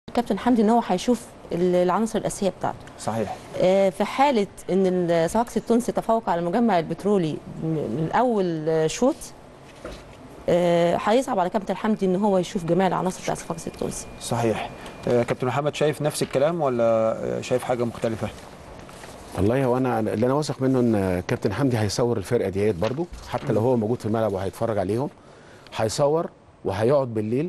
كابتن حمدي ان هو هيشوف العناصر الاساسيه بتاعته صحيح آه، في حاله ان الصفاقسي التونسي تفوق على المجمع البترولي من اول آه، شوط آه، هيصعب على كابتن حمدي ان هو يشوف جميع العناصر بتاع الصفاقسي التونسي صحيح آه، كابتن محمد شايف نفس الكلام ولا آه، شايف حاجه مختلفه والله هو انا اللي انا واثق منه ان كابتن حمدي هيصور الفرقه ديت برضو حتى لو هو موجود في الملعب وهيتفرج عليهم هيصور وهيقعد بالليل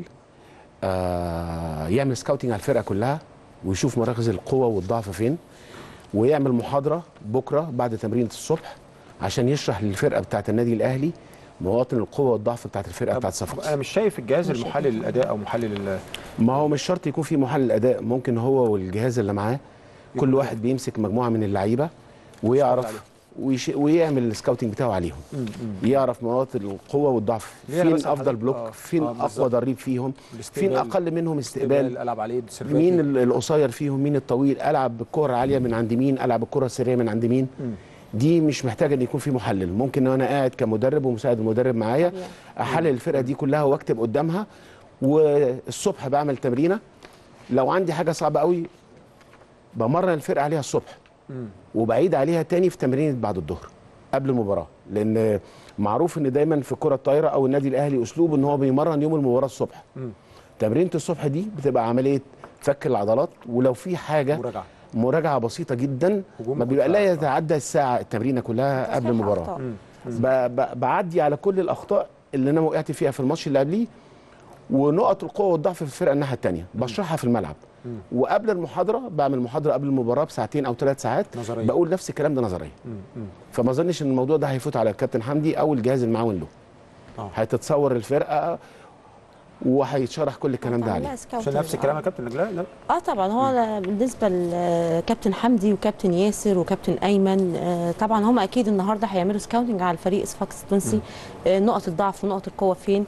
آه يعمل سكاوتنج على الفرقه كلها ويشوف مراكز القوه والضعف فين ويعمل محاضره بكره بعد تمرينه الصبح عشان يشرح للفرقه بتاعه النادي الاهلي مواطن القوه والضعف بتاعه الفرقه طب بتاعه صفاقس انا مش شايف الجهاز مش المحلل للاداء او محلل ال- ما هو مش شرط يكون في محلل اداء ممكن هو والجهاز اللي معاه كل واحد بيمسك مجموعه من اللعيبه ويعرف ويش... ويعمل السكاوتنج بتاعه عليهم يعرف مواطن القوه والضعف ليه أنا فين بسأل افضل حضرتك؟ بلوك آه، فين آه، اقوى بالظبط. ضريب فيهم فين الاستقبال- اقل منهم استقبال العب عليه سيرفاتي. مين ال- القصير فيهم مين الطويل العب بالكره العاليه من عند مين العب الكره السريه من عند مين دي مش محتاجه ان يكون في محلل ممكن وانا قاعد كمدرب ومساعد المدرب معايا طبيعي. احلل الفرقه دي كلها واكتب قدامها والصبح بعمل تمرينه لو عندي حاجه صعبه قوي بمرن الفرقه عليها الصبح وبعيد عليها تاني في تمرين بعد الظهر قبل المباراه لان معروف ان دايما في الكره الطايره او النادي الاهلي اسلوب ان هو بيمرن يوم المباراه الصبح تمرينه الصبح دي بتبقى عمليه فك العضلات ولو في حاجه مراجعه مراجعه بسيطه جدا هجوم ما بيبقى لا ودفاع. يتعدى الساعه التمرينه كلها قبل تصحيح المباراه أخطاء. ب- ب- بعدي على كل الاخطاء اللي انا وقعت فيها في الماتش اللي قبليه ونقط القوه والضعف في الفرقه الناحيه الثانيه بشرحها في الملعب وقبل المحاضره بعمل محاضره قبل المباراه بساعتين او ثلاث ساعات نظرية. بقول نفس الكلام ده نظريا فما اظنش ان الموضوع ده هيفوت على الكابتن حمدي او الجهاز المعاون له آه. هتتصور الفرقه وهيتشرح كل الكلام ده هتعمل عليه لها scouting. عشان نفس الكلام يا كابتن نجلاء لا اه طبعا هو أنا بالنسبه لكابتن حمدي وكابتن ياسر وكابتن ايمن آه طبعا هم اكيد النهارده هيعملوا سكاوتنج على الفريق صفاقس التونسي آه نقط الضعف ونقط القوه فين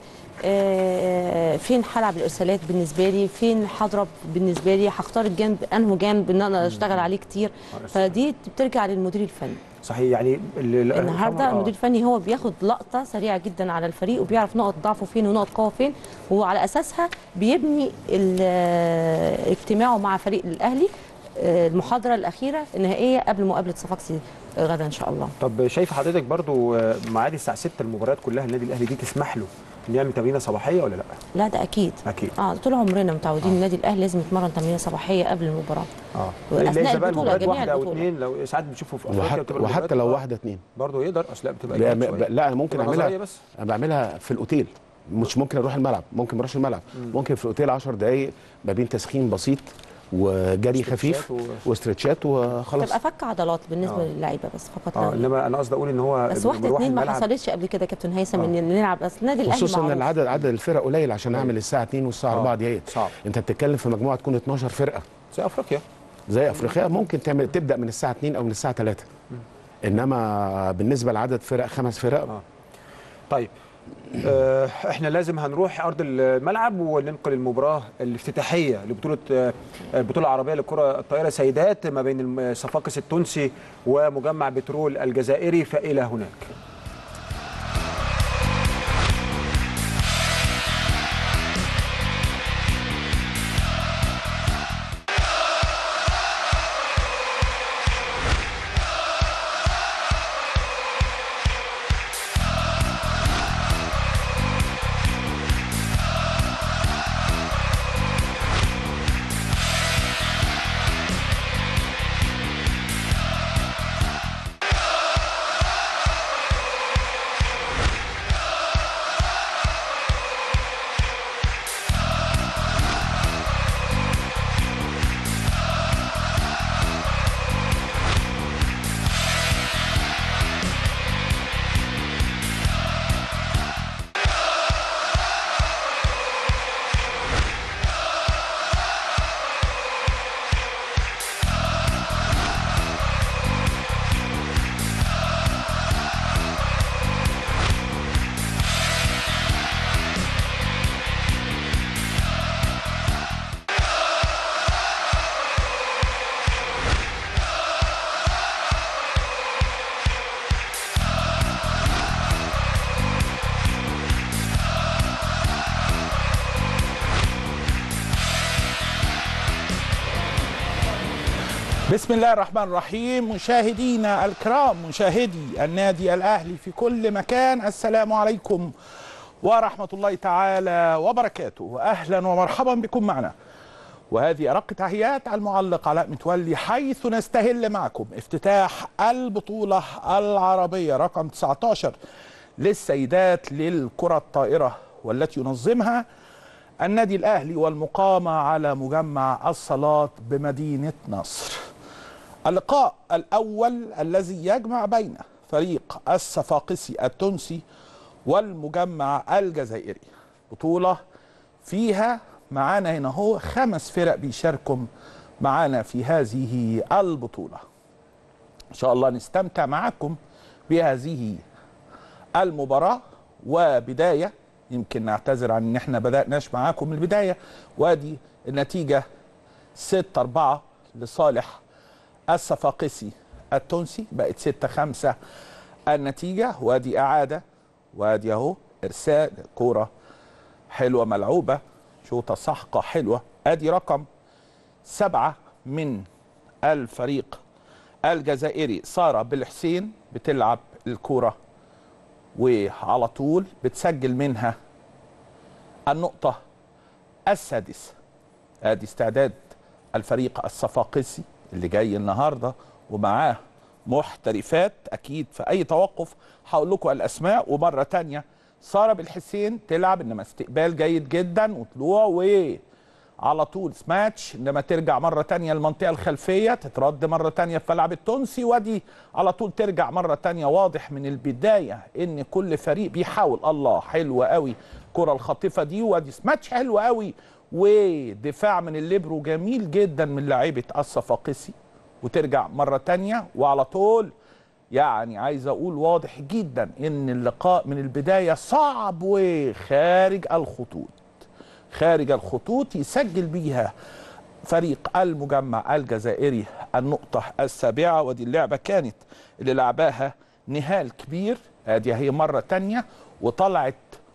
آه فين هلعب الارسالات بالنسبه لي فين هضرب بالنسبه لي هختار الجانب انه جانب ان انا اشتغل عليه كتير فدي بترجع للمدير الفني صحيح يعني ال- ال- النهارده آه. المدير الفني هو بياخد لقطه سريعه جدا على الفريق وبيعرف نقط ضعفه فين ونقط قوه فين وعلى اساسها بيبني ال- اجتماعه مع فريق الاهلي آه، المحاضره الاخيره النهائيه قبل مقابله صفاقسي غدا ان شاء الله طب شايف حضرتك برضو آه، ميعاد الساعه 6 المباريات كلها النادي الاهلي دي تسمح له انه يعمل تمرينه صباحيه ولا لا؟ لا ده اكيد اكيد اه طول عمرنا متعودين النادي الاهلي لازم يتمرن تمرينه صباحيه قبل المباراه اه وأثناء إذا بقى البطولة، المباريات جميع واحده او البطولة. اثنين لو ساعات بنشوفه في افريقيا وحتى, بتبقى وحتى المباريات- لو آه، واحده اتنين برضه يقدر اصل لا بتبقى لا, جامد م- شوية. لا انا ممكن تبقى اعملها نظرية بس انا بعملها في الاوتيل مش ممكن اروح الملعب ممكن ما اروحش الملعب ممكن في الاوتيل 10 دقائق ما بين تسخين بسيط وجري خفيف و... واسترتشات وخلاص تبقى فك عضلات بالنسبه آه. للعيبه بس فقط لا اه غير. انما انا قصدي اقول ان هو بس واحده بيروح اتنين ما الملعب- حصلتش قبل كده كابتن هيثم آه. ان نلعب بس النادي الاهلي خصوصا ان معروف. العدد عدد الفرق قليل عشان اعمل الساعه 2 والساعه آه. 4 دقائق صعب انت بتتكلم في مجموعه تكون 12 فرقه زي افريقيا زي افريقيا ممكن تعمل تبدا من الساعه 2 او من الساعه 3 انما بالنسبه لعدد فرق خمس فرق آه. طيب آه، احنا لازم هنروح ارض الملعب وننقل المباراه الافتتاحيه لبطوله آه، البطوله العربيه للكره الطائره سيدات ما بين الصفاقس التونسي ومجمع بترول الجزائري فالى هناك بسم الله الرحمن الرحيم مشاهدينا الكرام مشاهدي النادي الاهلي في كل مكان السلام عليكم ورحمه الله تعالى وبركاته اهلا ومرحبا بكم معنا وهذه ارق تحيات المعلق علاء متولي حيث نستهل معكم افتتاح البطوله العربيه رقم 19 للسيدات للكره الطائره والتي ينظمها النادي الاهلي والمقامه على مجمع الصالات بمدينه نصر اللقاء الأول الذي يجمع بين فريق الصفاقسي التونسي والمجمع الجزائري بطولة فيها معانا هنا هو خمس فرق بيشاركوا معانا في هذه البطولة إن شاء الله نستمتع معكم بهذه المباراة وبداية يمكن نعتذر عن ان احنا بدأناش معاكم من البداية وادي النتيجة 6 4 لصالح الصفاقسي التونسي بقت 6 5 النتيجة وادي إعادة وادي أهو إرسال كورة حلوة ملعوبة شوطة سحقة حلوة ادي رقم سبعة من الفريق الجزائري سارة بالحسين بتلعب الكورة وعلى طول بتسجل منها النقطة السادسة ادي استعداد الفريق الصفاقسي اللي جاي النهارده ومعاه محترفات اكيد في اي توقف هقول لكم الاسماء ومره تانية ساره بالحسين تلعب انما استقبال جيد جدا وطلوع وعلى طول سماتش انما ترجع مره تانية المنطقه الخلفيه تترد مره تانية في الملعب التونسي ودي على طول ترجع مره تانية واضح من البدايه ان كل فريق بيحاول الله حلوه قوي الكره الخاطفه دي وادي سماتش حلوه قوي ودفاع من الليبرو جميل جدا من لاعيبه الصفاقسي وترجع مره تانية وعلى طول يعني عايز اقول واضح جدا ان اللقاء من البدايه صعب وخارج الخطوط خارج الخطوط يسجل بيها فريق المجمع الجزائري النقطة السابعة ودي اللعبة كانت اللي لعباها نهال كبير ادي هي مرة تانية وطلعت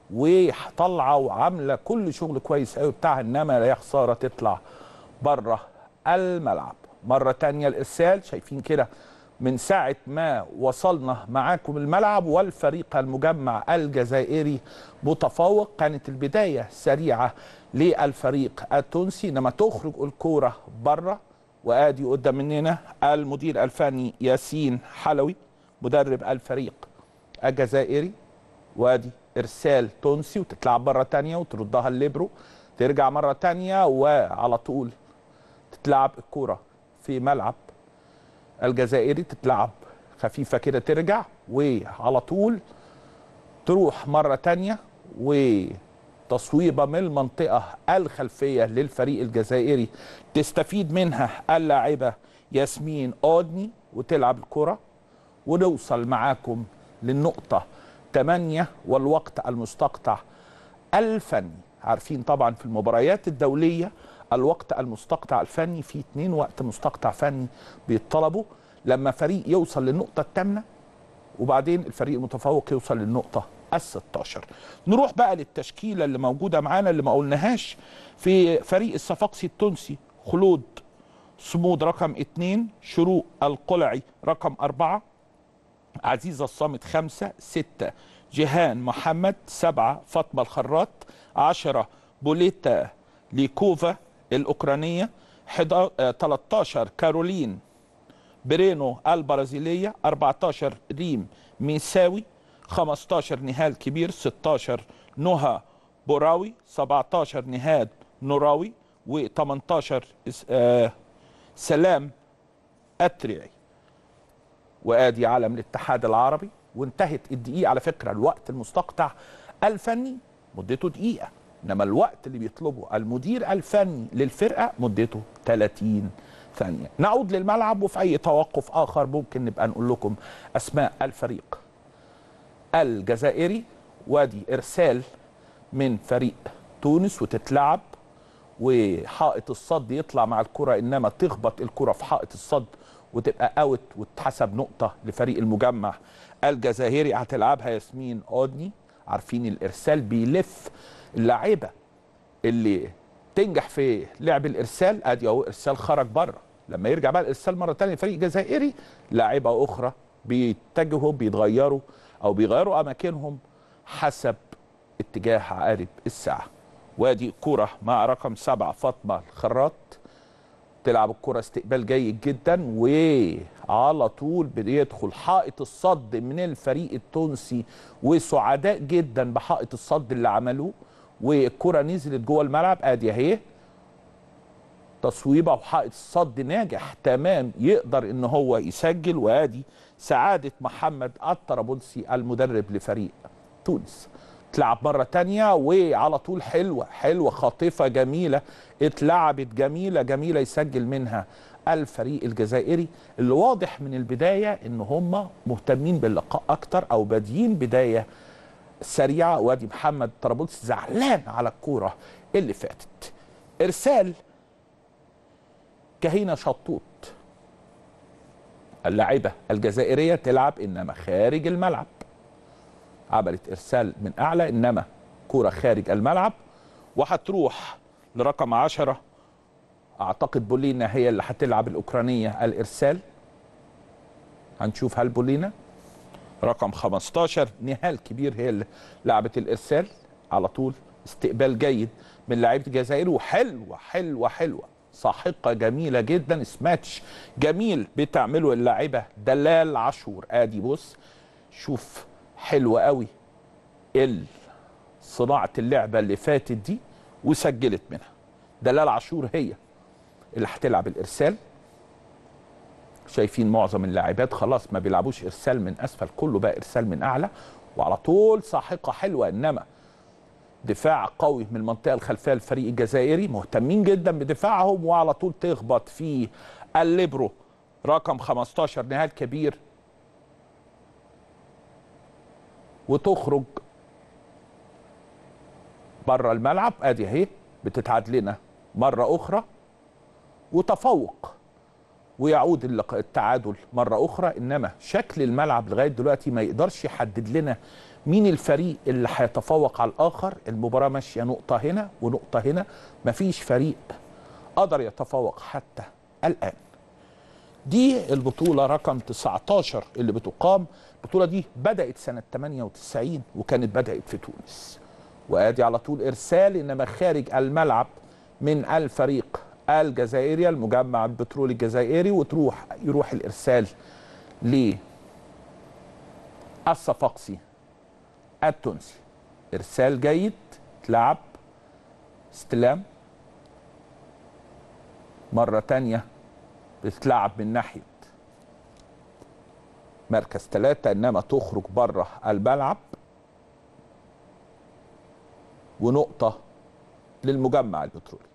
وطالعه وعامله كل شغل كويس قوي بتاعها انما لا خساره تطلع بره الملعب مره تانية الارسال شايفين كده من ساعه ما وصلنا معاكم الملعب والفريق المجمع الجزائري متفوق كانت البدايه سريعه للفريق التونسي انما تخرج الكوره بره وادي قدام مننا المدير الفني ياسين حلوي مدرب الفريق الجزائري وادي ارسال تونسي وتتلعب مره تانية وتردها الليبرو ترجع مره تانية وعلى طول تتلعب الكوره في ملعب الجزائري تتلعب خفيفه كده ترجع وعلى طول تروح مره تانية وتصويبه من المنطقه الخلفيه للفريق الجزائري تستفيد منها اللاعبه ياسمين اودني وتلعب الكره ونوصل معاكم للنقطه 8 والوقت المستقطع الفني عارفين طبعا في المباريات الدولية الوقت المستقطع الفني في اتنين وقت مستقطع فني بيطلبوا لما فريق يوصل للنقطة الثامنة وبعدين الفريق المتفوق يوصل للنقطة ال 16 نروح بقى للتشكيلة اللي موجودة معانا اللي ما قلناهاش في فريق الصفاقسي التونسي خلود صمود رقم اثنين شروق القلعي رقم أربعة عزيزة الصامت خمسة ستة جيهان محمد سبعة فاطمة الخراط عشرة بوليتا ليكوفا الأوكرانية 13 كارولين برينو البرازيلية 14 ريم ميساوي 15 نهال كبير 16 نهى بوراوي 17 نهاد نوراوي و18 آه سلام التريعي وادي علم الاتحاد العربي وانتهت الدقيقه على فكره الوقت المستقطع الفني مدته دقيقه انما الوقت اللي بيطلبه المدير الفني للفرقه مدته 30 ثانيه نعود للملعب وفي اي توقف اخر ممكن نبقى نقول لكم اسماء الفريق الجزائري وادي ارسال من فريق تونس وتتلعب وحائط الصد يطلع مع الكره انما تخبط الكره في حائط الصد وتبقى اوت وتحسب نقطه لفريق المجمع الجزائري هتلعبها ياسمين اودني عارفين الارسال بيلف اللعيبه اللي تنجح في لعب الارسال ادي اهو ارسال خرج بره لما يرجع بقى الارسال مره ثانيه فريق جزائري لاعيبه اخرى بيتجهوا بيتغيروا او بيغيروا اماكنهم حسب اتجاه عقارب الساعه وادي كرة مع رقم سبعة فاطمة الخراط تلعب الكرة استقبال جيد جدا وعلى طول بيدخل حائط الصد من الفريق التونسي وسعداء جدا بحائط الصد اللي عملوه والكرة نزلت جوه الملعب ادي اهي تصويبه وحائط الصد ناجح تمام يقدر ان هو يسجل وادي سعادة محمد الطرابلسي المدرب لفريق تونس تلعب مرة تانية وعلى طول حلوة حلوة خاطفة جميلة اتلعبت جميلة جميلة يسجل منها الفريق الجزائري اللي واضح من البداية ان هم مهتمين باللقاء اكتر او بادئين بداية سريعة وادي محمد طرابلسي زعلان على الكورة اللي فاتت ارسال كهينة شطوط اللاعبة الجزائرية تلعب انما خارج الملعب عملت ارسال من اعلى انما كوره خارج الملعب وهتروح لرقم عشرة اعتقد بولينا هي اللي هتلعب الاوكرانيه الارسال هنشوف هل بولينا رقم 15 نهال كبير هي اللي لعبت الارسال على طول استقبال جيد من لعيبه الجزائر وحلوه حلوه حلوه ساحقه جميله جدا سماتش جميل بتعمله اللاعبه دلال عاشور ادي بص شوف حلوة قوي ال صناعة اللعبة اللي فاتت دي وسجلت منها دلال عاشور هي اللي هتلعب الإرسال شايفين معظم اللاعبات خلاص ما بيلعبوش إرسال من أسفل كله بقى إرسال من أعلى وعلى طول ساحقة حلوة إنما دفاع قوي من المنطقة الخلفية للفريق الجزائري مهتمين جدا بدفاعهم وعلى طول تخبط في الليبرو رقم 15 نهال كبير وتخرج بره الملعب ادي اهي بتتعاد لنا مره اخرى وتفوق ويعود اللق- التعادل مره اخرى انما شكل الملعب لغايه دلوقتي ما يقدرش يحدد لنا مين الفريق اللي هيتفوق على الاخر المباراه ماشيه نقطه هنا ونقطه هنا مفيش فريق قدر يتفوق حتى الان دي البطولة رقم 19 اللي بتقام البطولة دي بدأت سنة 98 وكانت بدأت في تونس وادي على طول ارسال انما خارج الملعب من الفريق الجزائري المجمع البترولي الجزائري وتروح يروح الارسال ل الصفاقسي التونسي ارسال جيد تلعب استلام مرة تانية بتتلعب من ناحية مركز ثلاثة إنما تخرج بره الملعب ونقطة للمجمع البترولي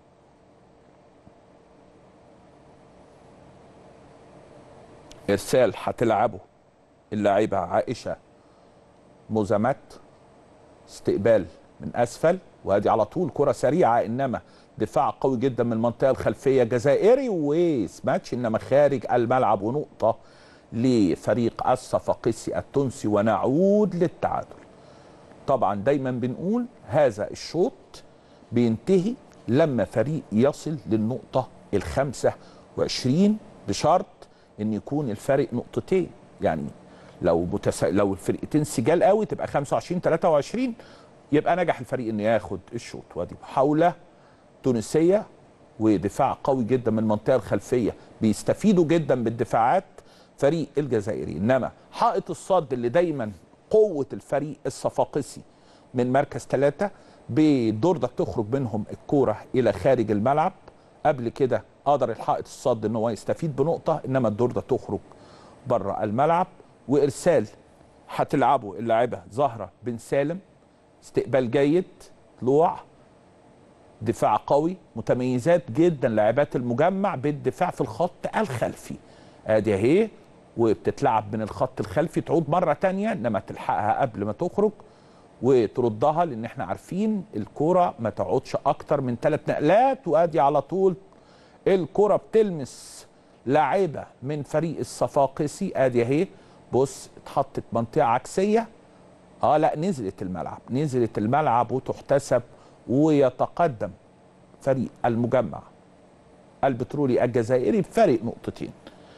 إرسال هتلعبه اللاعبة عائشة مزامات استقبال من أسفل وادي على طول كرة سريعة إنما دفاع قوي جدا من المنطقة الخلفية جزائري وسماتش إنما خارج الملعب ونقطة لفريق الصفاقسي التونسي ونعود للتعادل طبعا دايما بنقول هذا الشوط بينتهي لما فريق يصل للنقطة الخمسة وعشرين بشرط ان يكون الفارق نقطتين يعني لو متس... لو الفرقتين سجال قوي تبقى 25 23 يبقى نجح الفريق انه ياخد الشوط وادي محاوله تونسيه ودفاع قوي جدا من المنطقه الخلفيه بيستفيدوا جدا بالدفاعات فريق الجزائري انما حائط الصد اللي دايما قوه الفريق الصفاقسي من مركز ثلاثة بدور ده تخرج منهم الكوره الى خارج الملعب قبل كده قدر الحائط الصد ان هو يستفيد بنقطه انما الدور ده تخرج بره الملعب وارسال هتلعبه اللاعبه زهره بن سالم استقبال جيد طلوع دفاع قوي متميزات جدا لاعبات المجمع بالدفاع في الخط الخلفي ادي اهي وبتتلعب من الخط الخلفي تعود مره تانية انما تلحقها قبل ما تخرج وتردها لان احنا عارفين الكرة ما تقعدش اكتر من ثلاث نقلات وادي على طول الكرة بتلمس لاعبة من فريق الصفاقسي ادي اهي بص اتحطت منطقة عكسية اه لا نزلت الملعب نزلت الملعب وتحتسب ويتقدم فريق المجمع البترولي الجزائري بفارق نقطتين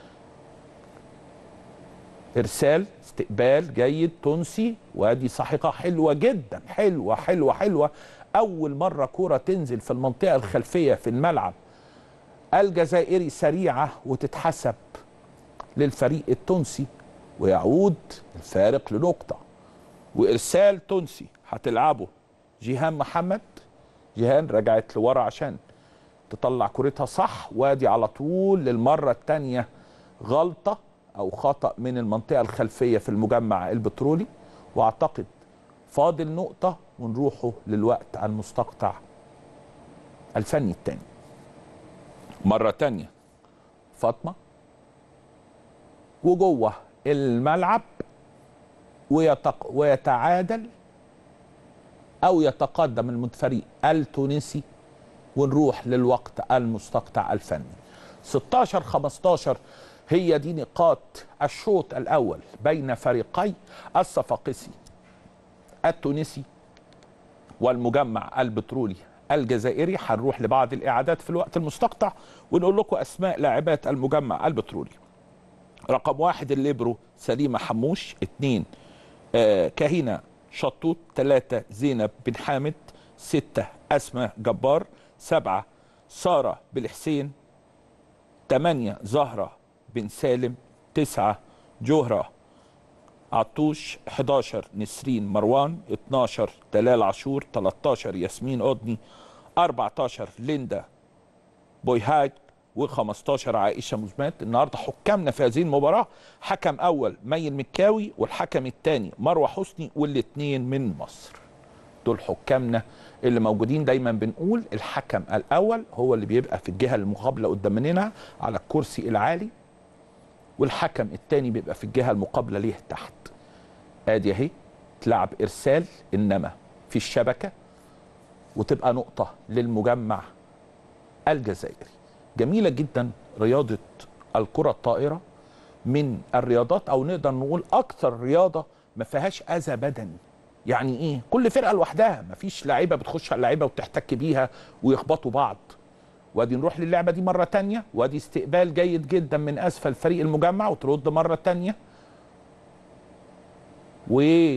ارسال استقبال جيد تونسي وادي ساحقه حلوه جدا حلوه حلوه حلوه اول مره كره تنزل في المنطقه الخلفيه في الملعب الجزائري سريعه وتتحسب للفريق التونسي ويعود الفارق لنقطه وارسال تونسي هتلعبه جيهان محمد جيهان رجعت لورا عشان تطلع كورتها صح وادي على طول للمره الثانيه غلطه او خطا من المنطقه الخلفيه في المجمع البترولي واعتقد فاضل نقطه ونروحوا للوقت المستقطع الفني الثاني مره تانية فاطمه وجوه الملعب ويتق... ويتعادل او يتقدم الفريق التونسي ونروح للوقت المستقطع الفني 16 15 هي دي نقاط الشوط الاول بين فريقي الصفاقسي التونسي والمجمع البترولي الجزائري هنروح لبعض الاعادات في الوقت المستقطع ونقول لكم اسماء لاعبات المجمع البترولي رقم واحد الليبرو سليمه حموش اثنين آه كهينه شطوط ثلاثة زينب بن حامد ستة أسماء جبار سبعة سارة بالحسين ثمانية زهرة بن سالم تسعة جهرة عطوش 11 نسرين مروان 12 دلال عاشور 13 ياسمين قضني 14 ليندا بويهاج و15 عائشه مزمات النهارده حكامنا في هذه المباراه حكم اول مي المكاوي والحكم الثاني مروه حسني والاثنين من مصر دول حكامنا اللي موجودين دايما بنقول الحكم الاول هو اللي بيبقى في الجهه المقابله قدام مننا على الكرسي العالي والحكم الثاني بيبقى في الجهه المقابله ليه تحت ادي اهي تلعب ارسال انما في الشبكه وتبقى نقطه للمجمع الجزائري جميله جدا رياضه الكره الطائره من الرياضات او نقدر نقول اكثر رياضه ما فيهاش اذى بدني يعني ايه كل فرقه لوحدها ما فيش لعيبه بتخش على اللعيبه وتحتك بيها ويخبطوا بعض وادي نروح للعبه دي مره تانية وادي استقبال جيد جدا من اسفل فريق المجمع وترد مره تانية و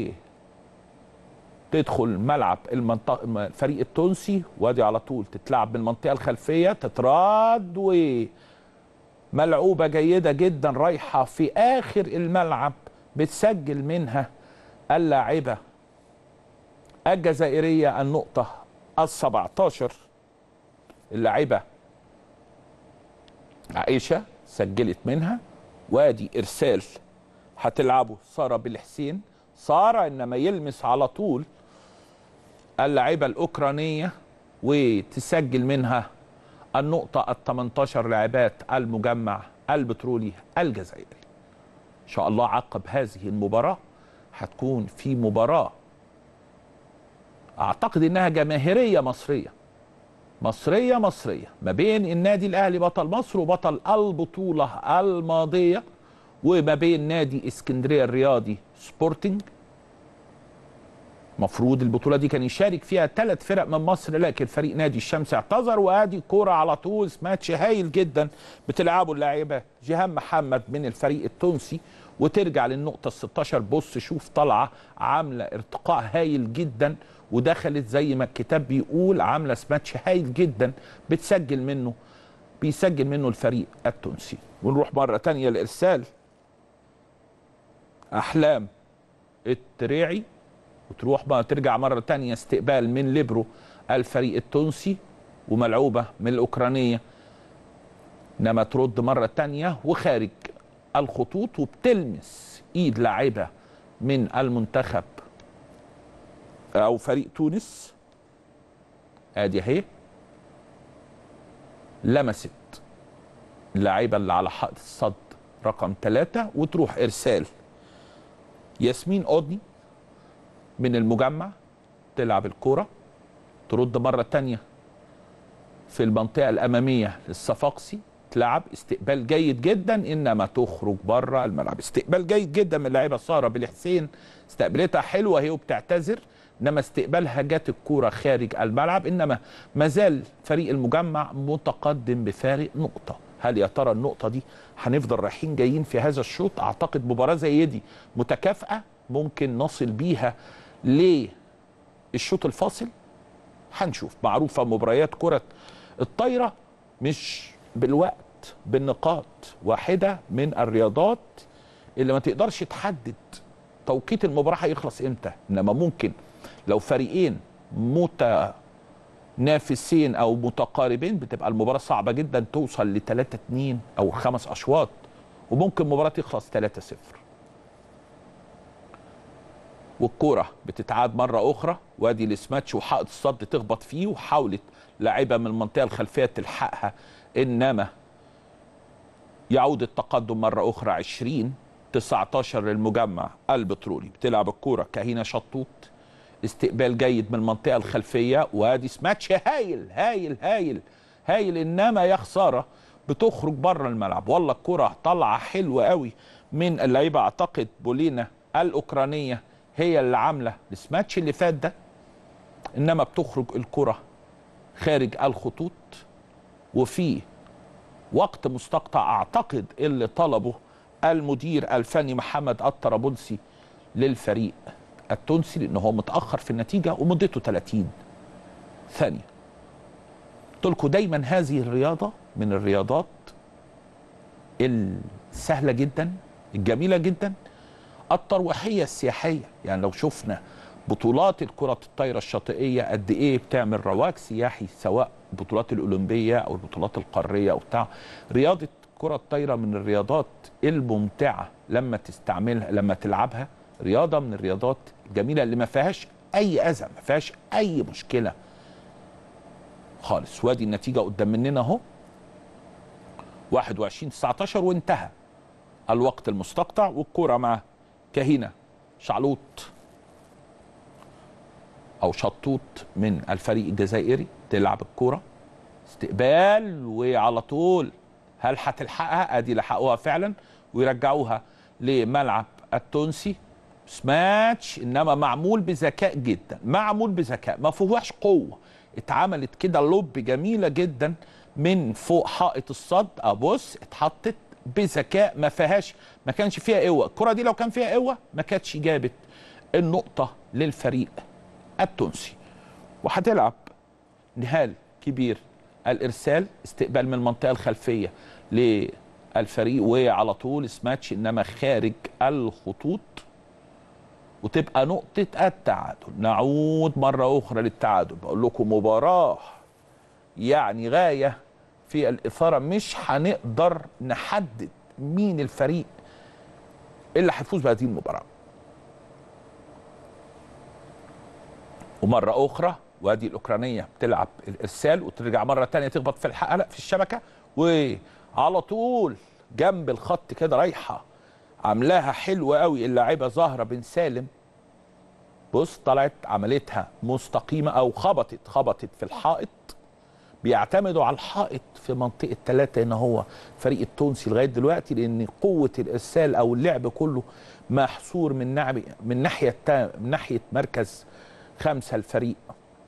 تدخل ملعب المنطقه الفريق التونسي وادي على طول تتلعب من المنطقه الخلفيه تتراد و ملعوبه جيده جدا رايحه في اخر الملعب بتسجل منها اللاعبه الجزائريه النقطه ال 17 اللاعبه عائشه سجلت منها وادي ارسال هتلعبه ساره بالحسين ساره انما يلمس على طول اللاعبه الاوكرانيه وتسجل منها النقطه ال 18 لاعبات المجمع البترولي الجزائري ان شاء الله عقب هذه المباراه هتكون في مباراه اعتقد انها جماهيريه مصريه مصريه مصريه ما بين النادي الاهلي بطل مصر وبطل البطوله الماضيه وما بين نادي اسكندريه الرياضي سبورتنج مفروض البطوله دي كان يشارك فيها ثلاث فرق من مصر لكن فريق نادي الشمس اعتذر وادي كوره على طول ماتش هايل جدا بتلعبه اللاعبه جيهان محمد من الفريق التونسي وترجع للنقطه ال 16 بص شوف طالعه عامله ارتقاء هايل جدا ودخلت زي ما الكتاب بيقول عامله سماتش هايل جدا بتسجل منه بيسجل منه الفريق التونسي ونروح مره تانية الارسال احلام التريعي وتروح بقى ترجع مره تانية استقبال من ليبرو الفريق التونسي وملعوبه من الاوكرانيه انما ترد مره تانية وخارج الخطوط وبتلمس ايد لاعبه من المنتخب او فريق تونس ادي اهي لمست اللاعبه اللي على حائط الصد رقم ثلاثة وتروح ارسال ياسمين قضني من المجمع تلعب الكرة ترد مرة تانية في المنطقة الأمامية للصفاقسي تلعب استقبال جيد جدا إنما تخرج بره الملعب استقبال جيد جدا من اللاعبة سارة بالحسين استقبلتها حلوة هي وبتعتذر انما استقبالها جات الكوره خارج الملعب انما ما زال فريق المجمع متقدم بفارق نقطه هل يا ترى النقطه دي هنفضل رايحين جايين في هذا الشوط اعتقد مباراه زي دي متكافئه ممكن نصل بيها للشوط الفاصل هنشوف معروفه مباريات كره الطايره مش بالوقت بالنقاط واحده من الرياضات اللي ما تقدرش تحدد توقيت المباراه هيخلص امتى انما ممكن لو فريقين متنافسين او متقاربين بتبقى المباراه صعبه جدا توصل ل 3 2 او خمس اشواط وممكن مباراه تخلص 3 0 والكوره بتتعاد مره اخرى وادي السماتش وحائط الصد تخبط فيه وحاولت لاعيبه من المنطقه الخلفيه تلحقها انما يعود التقدم مره اخرى 20 19 للمجمع البترولي بتلعب الكوره كهينه شطوط استقبال جيد من المنطقه الخلفيه وادي سماتش هايل هايل هايل هايل انما يا خساره بتخرج بره الملعب والله الكره طالعه حلوه قوي من اللعيبه اعتقد بولينا الاوكرانيه هي اللي عامله السماتش اللي فات ده انما بتخرج الكره خارج الخطوط وفي وقت مستقطع اعتقد اللي طلبه المدير الفني محمد الطرابلسي للفريق التونسي لان هو متاخر في النتيجه ومدته 30 ثانيه قلت لكم دايما هذه الرياضه من الرياضات السهله جدا الجميله جدا الترويحيه السياحيه يعني لو شفنا بطولات الكرة الطايرة الشاطئية قد ايه بتعمل رواج سياحي سواء البطولات الأولمبية أو البطولات القارية أو بتاع رياضة كرة الطايرة من الرياضات الممتعة لما تستعملها لما تلعبها رياضة من الرياضات الجميلة اللي ما فيهاش أي أذى ما فيهاش أي مشكلة خالص وادي النتيجة قدام مننا أهو 21 19 وانتهى الوقت المستقطع والكرة مع كهينة شعلوط او شطوط من الفريق الجزائري تلعب الكوره استقبال وعلى طول هل هتلحقها ادي لحقوها فعلا ويرجعوها لملعب التونسي سماتش انما معمول بذكاء جدا معمول بذكاء ما فيهوش قوه اتعملت كده لوب جميله جدا من فوق حائط الصد ابص اتحطت بذكاء ما فيهاش ما كانش فيها قوه الكره دي لو كان فيها قوه ما كانتش جابت النقطه للفريق التونسي وهتلعب نهال كبير الارسال استقبال من المنطقه الخلفيه للفريق وعلى طول سماتش انما خارج الخطوط وتبقى نقطه التعادل نعود مره اخرى للتعادل بقول لكم مباراه يعني غايه في الاثاره مش هنقدر نحدد مين الفريق اللي هيفوز بهذه المباراه ومره اخرى وادي الاوكرانيه بتلعب الارسال وترجع مره تانية تخبط في الحلقه في الشبكه وعلى طول جنب الخط كده رايحه عاملاها حلوه قوي اللاعبه زهره بن سالم بص طلعت عملتها مستقيمه او خبطت خبطت في الحائط بيعتمدوا على الحائط في منطقه ثلاثه هنا هو فريق التونسي لغايه دلوقتي لان قوه الارسال او اللعب كله محصور من نعم من ناحيه من ناحيه مركز خمسة الفريق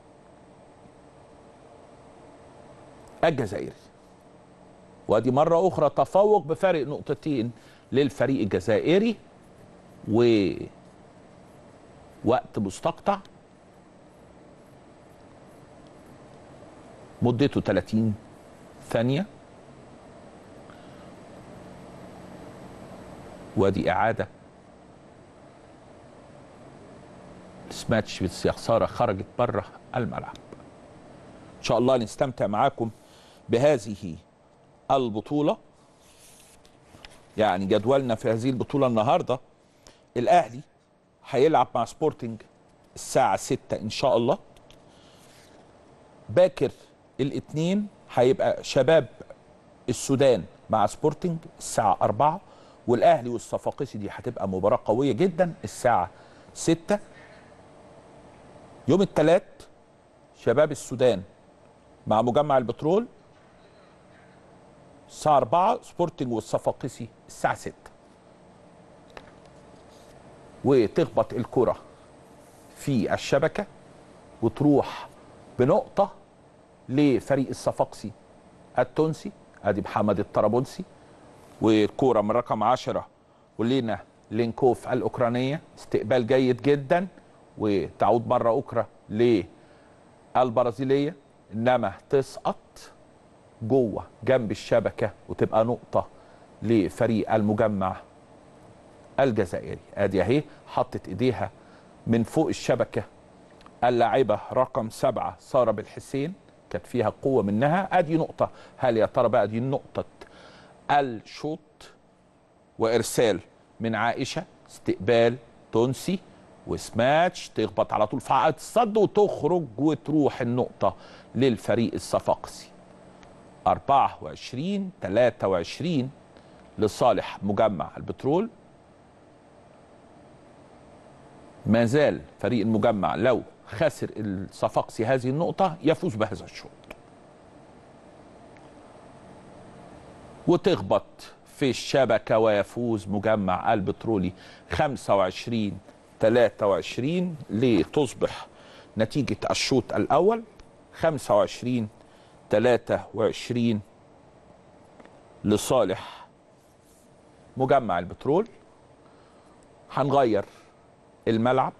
الجزائري وادي مرة أخرى تفوق بفارق نقطتين للفريق الجزائري ووقت مستقطع مدته 30 ثانية وادي إعادة سماتش بس يا خساره خرجت بره الملعب. ان شاء الله نستمتع معاكم بهذه البطوله. يعني جدولنا في هذه البطوله النهارده الاهلي هيلعب مع سبورتنج الساعه 6 ان شاء الله. باكر الاثنين هيبقى شباب السودان مع سبورتنج الساعه 4 والاهلي والصفاقسي دي هتبقى مباراه قويه جدا الساعه 6 يوم الثلاث شباب السودان مع مجمع البترول الساعة 4 سبورتنج والصفاقسي الساعة 6 وتخبط الكرة في الشبكه وتروح بنقطه لفريق الصفاقسي التونسي ادي محمد الطرابلسي وكوره من رقم 10 ولينا لينكوف الاوكرانيه استقبال جيد جدا وتعود مره اخرى للبرازيليه انما تسقط جوه جنب الشبكه وتبقى نقطه لفريق المجمع الجزائري ادي اهي حطت ايديها من فوق الشبكه اللاعبه رقم سبعه ساره بالحسين كانت فيها قوه منها ادي نقطه هل يا ترى بقى دي نقطه الشوط وارسال من عائشه استقبال تونسي وسماتش تخبط على طول في عقد الصد وتخرج وتروح النقطه للفريق الصفاقسي 24 23 لصالح مجمع البترول ما زال فريق المجمع لو خسر الصفاقسي هذه النقطة يفوز بهذا الشوط وتخبط في الشبكة ويفوز مجمع البترولي 25 23 لتصبح نتيجة الشوط الأول 25 23 لصالح مجمع البترول هنغير الملعب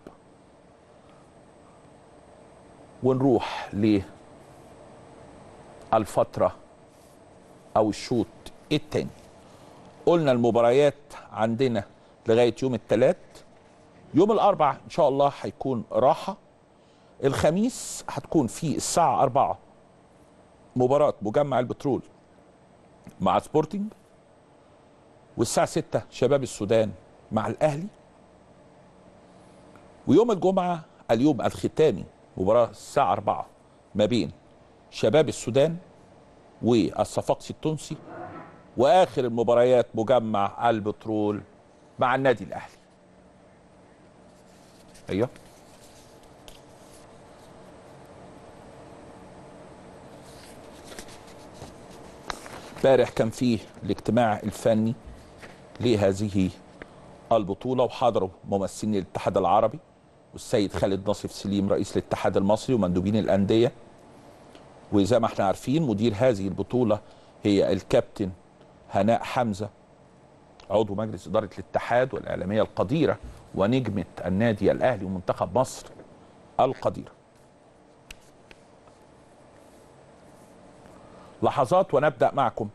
ونروح للفترة أو الشوط التاني قلنا المباريات عندنا لغاية يوم الثلاث يوم الأربع إن شاء الله هيكون راحة الخميس هتكون في الساعة أربعة مباراة مجمع البترول مع سبورتنج والساعة ستة شباب السودان مع الأهلي ويوم الجمعة اليوم الختامي مباراة الساعة 4 ما بين شباب السودان والصفاقسي التونسي وآخر المباريات مجمع البترول مع النادي الأهلي أيوه امبارح كان فيه الاجتماع الفني لهذه البطولة وحضروا ممثلين الاتحاد العربي والسيد خالد ناصف سليم رئيس الاتحاد المصري ومندوبين الأندية وزي ما احنا عارفين مدير هذه البطولة هي الكابتن هناء حمزة عضو مجلس إدارة الاتحاد والإعلامية القديرة ونجمة النادي الأهلي ومنتخب مصر القديرة لحظات ونبدأ معكم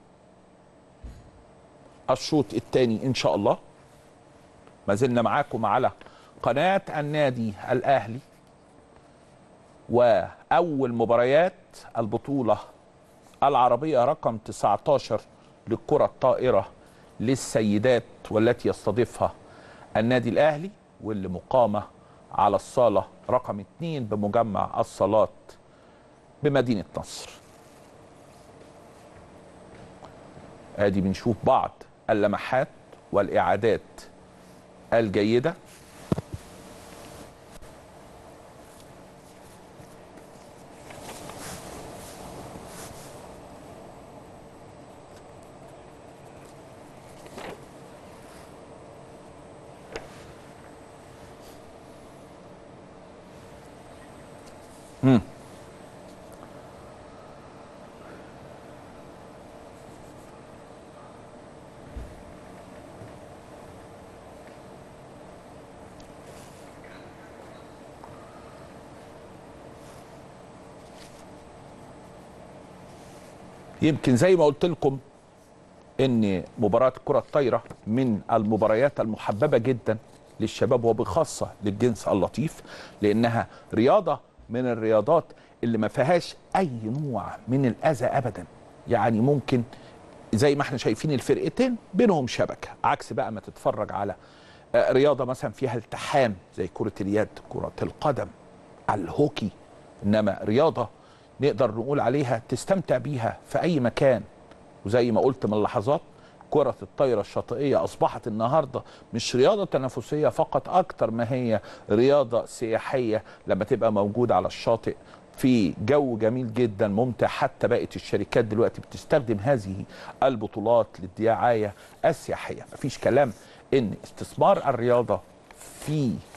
الشوط الثاني إن شاء الله ما زلنا معاكم على قناة النادي الأهلي وأول مباريات البطولة العربية رقم 19 للكرة الطائرة للسيدات والتي يستضيفها النادي الأهلي واللي مقامة على الصالة رقم 2 بمجمع الصالات بمدينة نصر ادي بنشوف بعض اللمحات والإعادات الجيدة مم. يمكن زي ما قلت لكم ان مباراه كره الطايره من المباريات المحببه جدا للشباب وبخاصه للجنس اللطيف لانها رياضه من الرياضات اللي ما فيهاش اي نوع من الاذى ابدا يعني ممكن زي ما احنا شايفين الفرقتين بينهم شبكه عكس بقى ما تتفرج على آه، رياضه مثلا فيها التحام زي كره اليد كره القدم الهوكي انما رياضه نقدر نقول عليها تستمتع بيها في اي مكان وزي ما قلت من لحظات كرة الطايرة الشاطئية أصبحت النهاردة مش رياضة تنافسية فقط أكتر ما هي رياضة سياحية لما تبقى موجودة على الشاطئ في جو جميل جدا ممتع حتى بقت الشركات دلوقتي بتستخدم هذه البطولات للدعاية السياحية مفيش كلام ان استثمار الرياضة في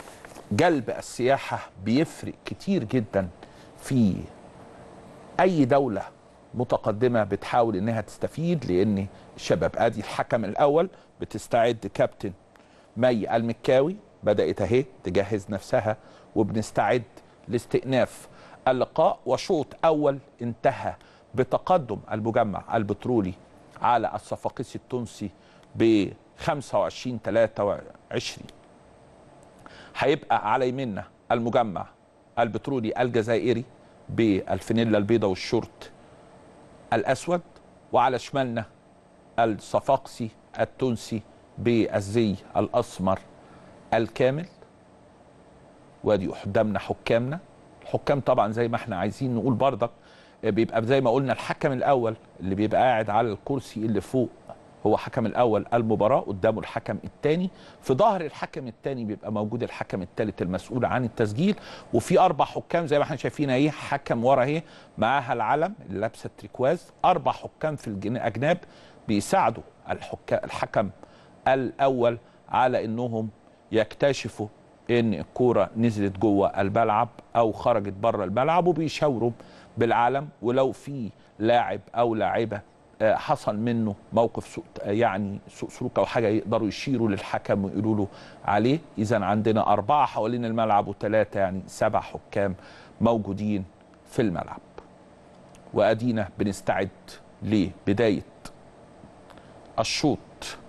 جلب السياحه بيفرق كتير جدا في اي دوله متقدمه بتحاول انها تستفيد لان الشباب ادي الحكم الاول بتستعد كابتن مي المكاوي بدات اهي تجهز نفسها وبنستعد لاستئناف اللقاء وشوط اول انتهى بتقدم المجمع البترولي على الصفاقسي التونسي ب 25 23 هيبقى على يمنا المجمع البترولي الجزائري بالفانيلا البيضاء والشورت الاسود وعلى شمالنا الصفاقسي التونسي بالزي الاسمر الكامل وادي قدامنا حكامنا الحكام طبعا زي ما احنا عايزين نقول برضك بيبقى زي ما قلنا الحكم الاول اللي بيبقى قاعد على الكرسي اللي فوق هو حكم الاول المباراه قدامه الحكم الثاني في ظهر الحكم الثاني بيبقى موجود الحكم الثالث المسؤول عن التسجيل وفي اربع حكام زي ما احنا شايفين اهي حكم ورا اهي معاها العلم اللي لابسه التريكواز اربع حكام في الاجناب بيساعدوا الحكام الحكم الاول على انهم يكتشفوا ان الكوره نزلت جوه الملعب او خرجت بره الملعب وبيشاوروا بالعلم ولو في لاعب او لاعبه آه، حصل منه موقف سوء يعني سوء سلوك او حاجه يقدروا يشيروا للحكم ويقولوا له عليه اذا عندنا اربعه حوالين الملعب وثلاثه يعني سبع حكام موجودين في الملعب وادينا بنستعد لبدايه الشوط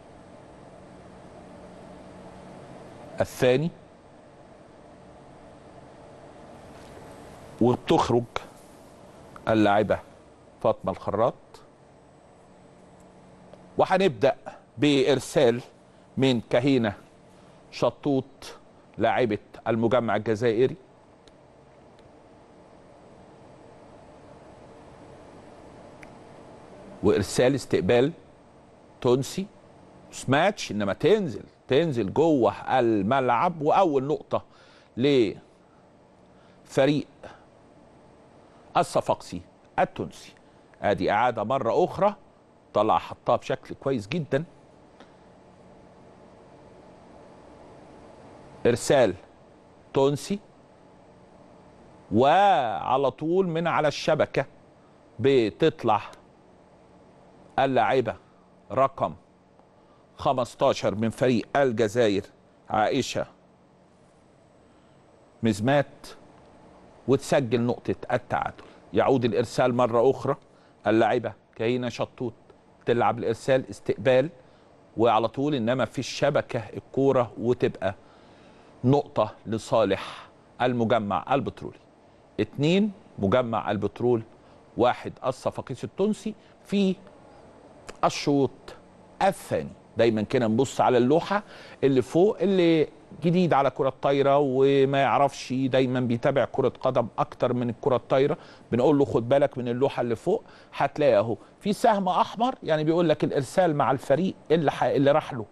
الثاني وبتخرج اللاعبه فاطمه الخراط وهنبدا بارسال من كهينه شطوط لاعبه المجمع الجزائري وارسال استقبال تونسي مش ماتش انما تنزل تنزل جوه الملعب واول نقطه لفريق الصفاقسي التونسي ادي اعاده مره اخرى طلع حطها بشكل كويس جدا ارسال تونسي وعلى طول من على الشبكه بتطلع اللاعبه رقم 15 من فريق الجزائر عائشه مزمات وتسجل نقطه التعادل يعود الارسال مره اخرى اللاعبه كهينه شطوط تلعب الارسال استقبال وعلى طول انما في الشبكه الكوره وتبقى نقطه لصالح المجمع البترولي اتنين مجمع البترول واحد الصفاقيس التونسي في الشوط الثاني دايما كده نبص على اللوحه اللي فوق اللي جديد على كرة الطايرة وما يعرفش دايما بيتابع كرة قدم أكتر من الكرة الطايرة بنقول له خد بالك من اللوحة اللي فوق هتلاقي أهو في سهم أحمر يعني بيقول لك الإرسال مع الفريق اللي ح... اللي راح له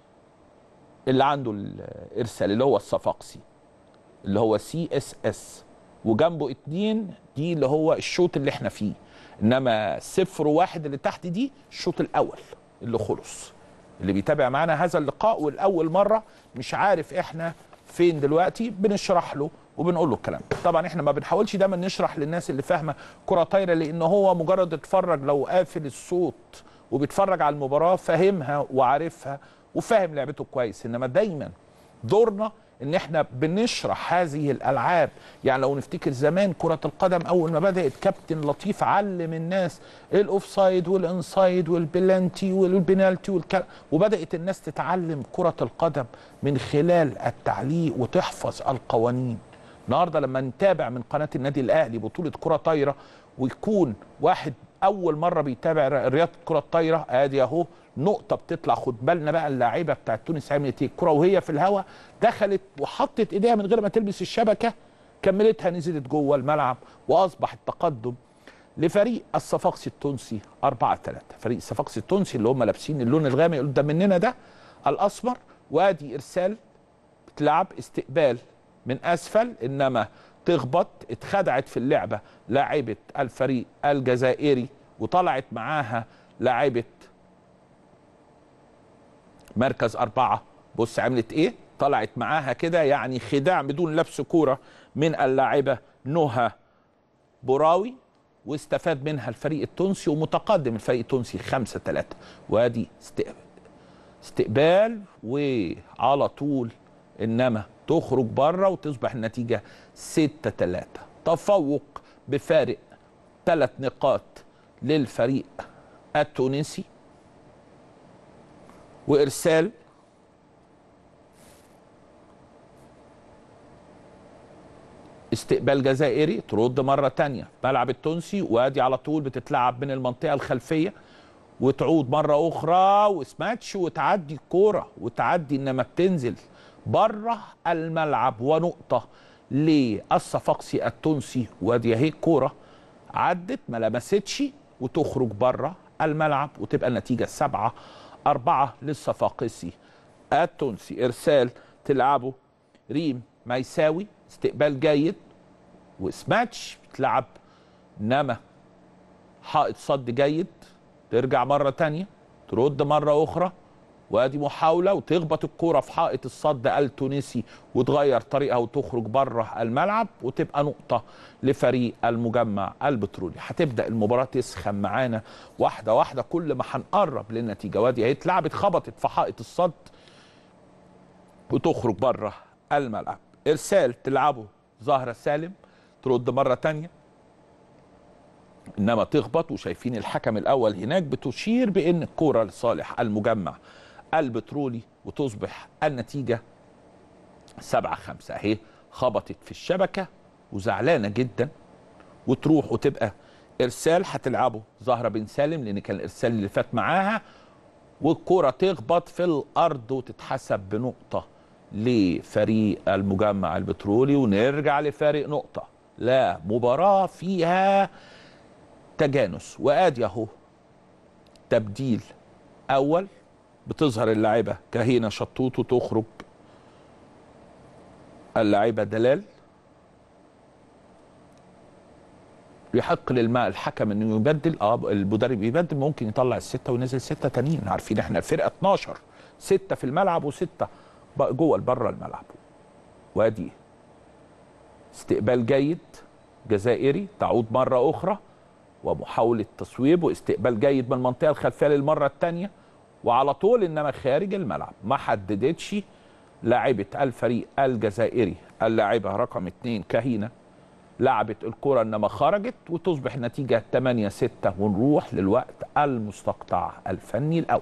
اللي عنده الإرسال اللي هو الصفاقسي اللي هو سي اس اس وجنبه اتنين دي اللي هو الشوط اللي احنا فيه انما صفر وواحد اللي تحت دي الشوط الاول اللي خلص اللي بيتابع معانا هذا اللقاء والاول مره مش عارف احنا فين دلوقتي بنشرح له وبنقول له الكلام طبعا احنا ما بنحاولش دايما نشرح للناس اللي فاهمه كره طايره لان هو مجرد اتفرج لو قافل الصوت وبيتفرج على المباراه فاهمها وعارفها وفاهم لعبته كويس انما دايما دورنا ان احنا بنشرح هذه الالعاب يعني لو نفتكر زمان كره القدم اول ما بدات كابتن لطيف علم الناس الاوفسايد والانسايد والبلانتي والبنالتي والكلام وبدات الناس تتعلم كره القدم من خلال التعليق وتحفظ القوانين النهارده لما نتابع من قناه النادي الاهلي بطوله كره طايره ويكون واحد اول مره بيتابع رياضه كره الطايره ادي اهو نقطه بتطلع خد بالنا بقى اللاعيبه بتاعت تونس عملت ايه الكره وهي في الهواء دخلت وحطت ايديها من غير ما تلبس الشبكه كملتها نزلت جوه الملعب واصبح التقدم لفريق الصفاقسي التونسي 4 3 فريق الصفاقسي التونسي اللي هم لابسين اللون الغامق اللي قدام مننا ده الاسمر وادي ارسال بتلعب استقبال من اسفل انما تخبط اتخدعت في اللعبه لاعبه الفريق الجزائري وطلعت معاها لاعبه مركز أربعة بص عملت إيه طلعت معاها كده يعني خداع بدون لبس كوره من اللاعبه نهى بوراوي واستفاد منها الفريق التونسي ومتقدم الفريق التونسي 5 3 وادي استقبال استقبال وعلى طول انما تخرج بره وتصبح النتيجه 6 3 تفوق بفارق ثلاث نقاط للفريق التونسي وارسال استقبال جزائري ترد مرة تانية ملعب التونسي وادي على طول بتتلعب من المنطقة الخلفية وتعود مرة أخرى وسماتش وتعدي الكورة وتعدي إنما بتنزل بره الملعب ونقطة للصفاقسي التونسي وادي اهي الكورة عدت ما لمستش وتخرج بره الملعب وتبقى النتيجة سبعة أربعة للصفاقسي التونسي إرسال تلعبه ريم ميساوي استقبال جيد وسماتش بتلعب انما حائط صد جيد ترجع مره تانية ترد مره اخرى وادي محاوله وتخبط الكوره في حائط الصد التونسي وتغير طريقها وتخرج بره الملعب وتبقى نقطه لفريق المجمع البترولي هتبدا المباراه تسخن معانا واحده واحده كل ما هنقرب للنتيجه وادي اهي اتلعبت خبطت في حائط الصد وتخرج بره الملعب ارسال تلعبه زهره سالم ترد مره تانية انما تخبط وشايفين الحكم الاول هناك بتشير بان الكوره لصالح المجمع البترولي وتصبح النتيجه 7 5 اهي خبطت في الشبكه وزعلانه جدا وتروح وتبقى ارسال هتلعبه زهره بن سالم لان كان الارسال اللي فات معاها والكرة تخبط في الارض وتتحسب بنقطه لفريق المجمع البترولي ونرجع لفارق نقطه لا مباراه فيها تجانس وادي اهو تبديل اول بتظهر اللاعبه كهينه شطوط وتخرج اللاعبه دلال يحق للماء الحكم انه يبدل اه المدرب يبدل ممكن يطلع السته وينزل سته تانيين عارفين احنا الفرقه 12 سته في الملعب وسته جوه بره الملعب وادي استقبال جيد جزائري تعود مره اخرى ومحاوله تصويب واستقبال جيد من المنطقه الخلفيه للمره الثانيه وعلى طول انما خارج الملعب ما حددتش لاعبه الفريق الجزائري اللاعبه رقم اثنين كهينه لعبت الكره انما خرجت وتصبح النتيجه 8 6 ونروح للوقت المستقطع الفني الاول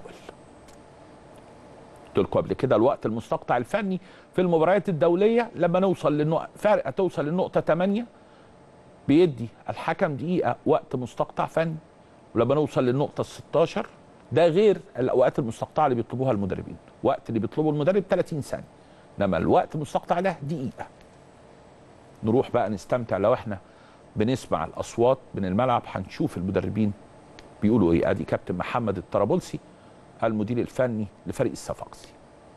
قلت لكم قبل كده الوقت المستقطع الفني في المباريات الدوليه لما نوصل للنقطه فرقه توصل للنقطه 8 بيدي الحكم دقيقه وقت مستقطع فني ولما نوصل للنقطه ال 16 ده غير الاوقات المستقطعه اللي بيطلبوها المدربين وقت اللي بيطلبه المدرب 30 ثانيه انما الوقت المستقطع ده دقيقه نروح بقى نستمتع لو احنا بنسمع الاصوات من الملعب هنشوف المدربين بيقولوا ايه ادي كابتن محمد الطرابلسي المدير الفني لفريق الصفاقسي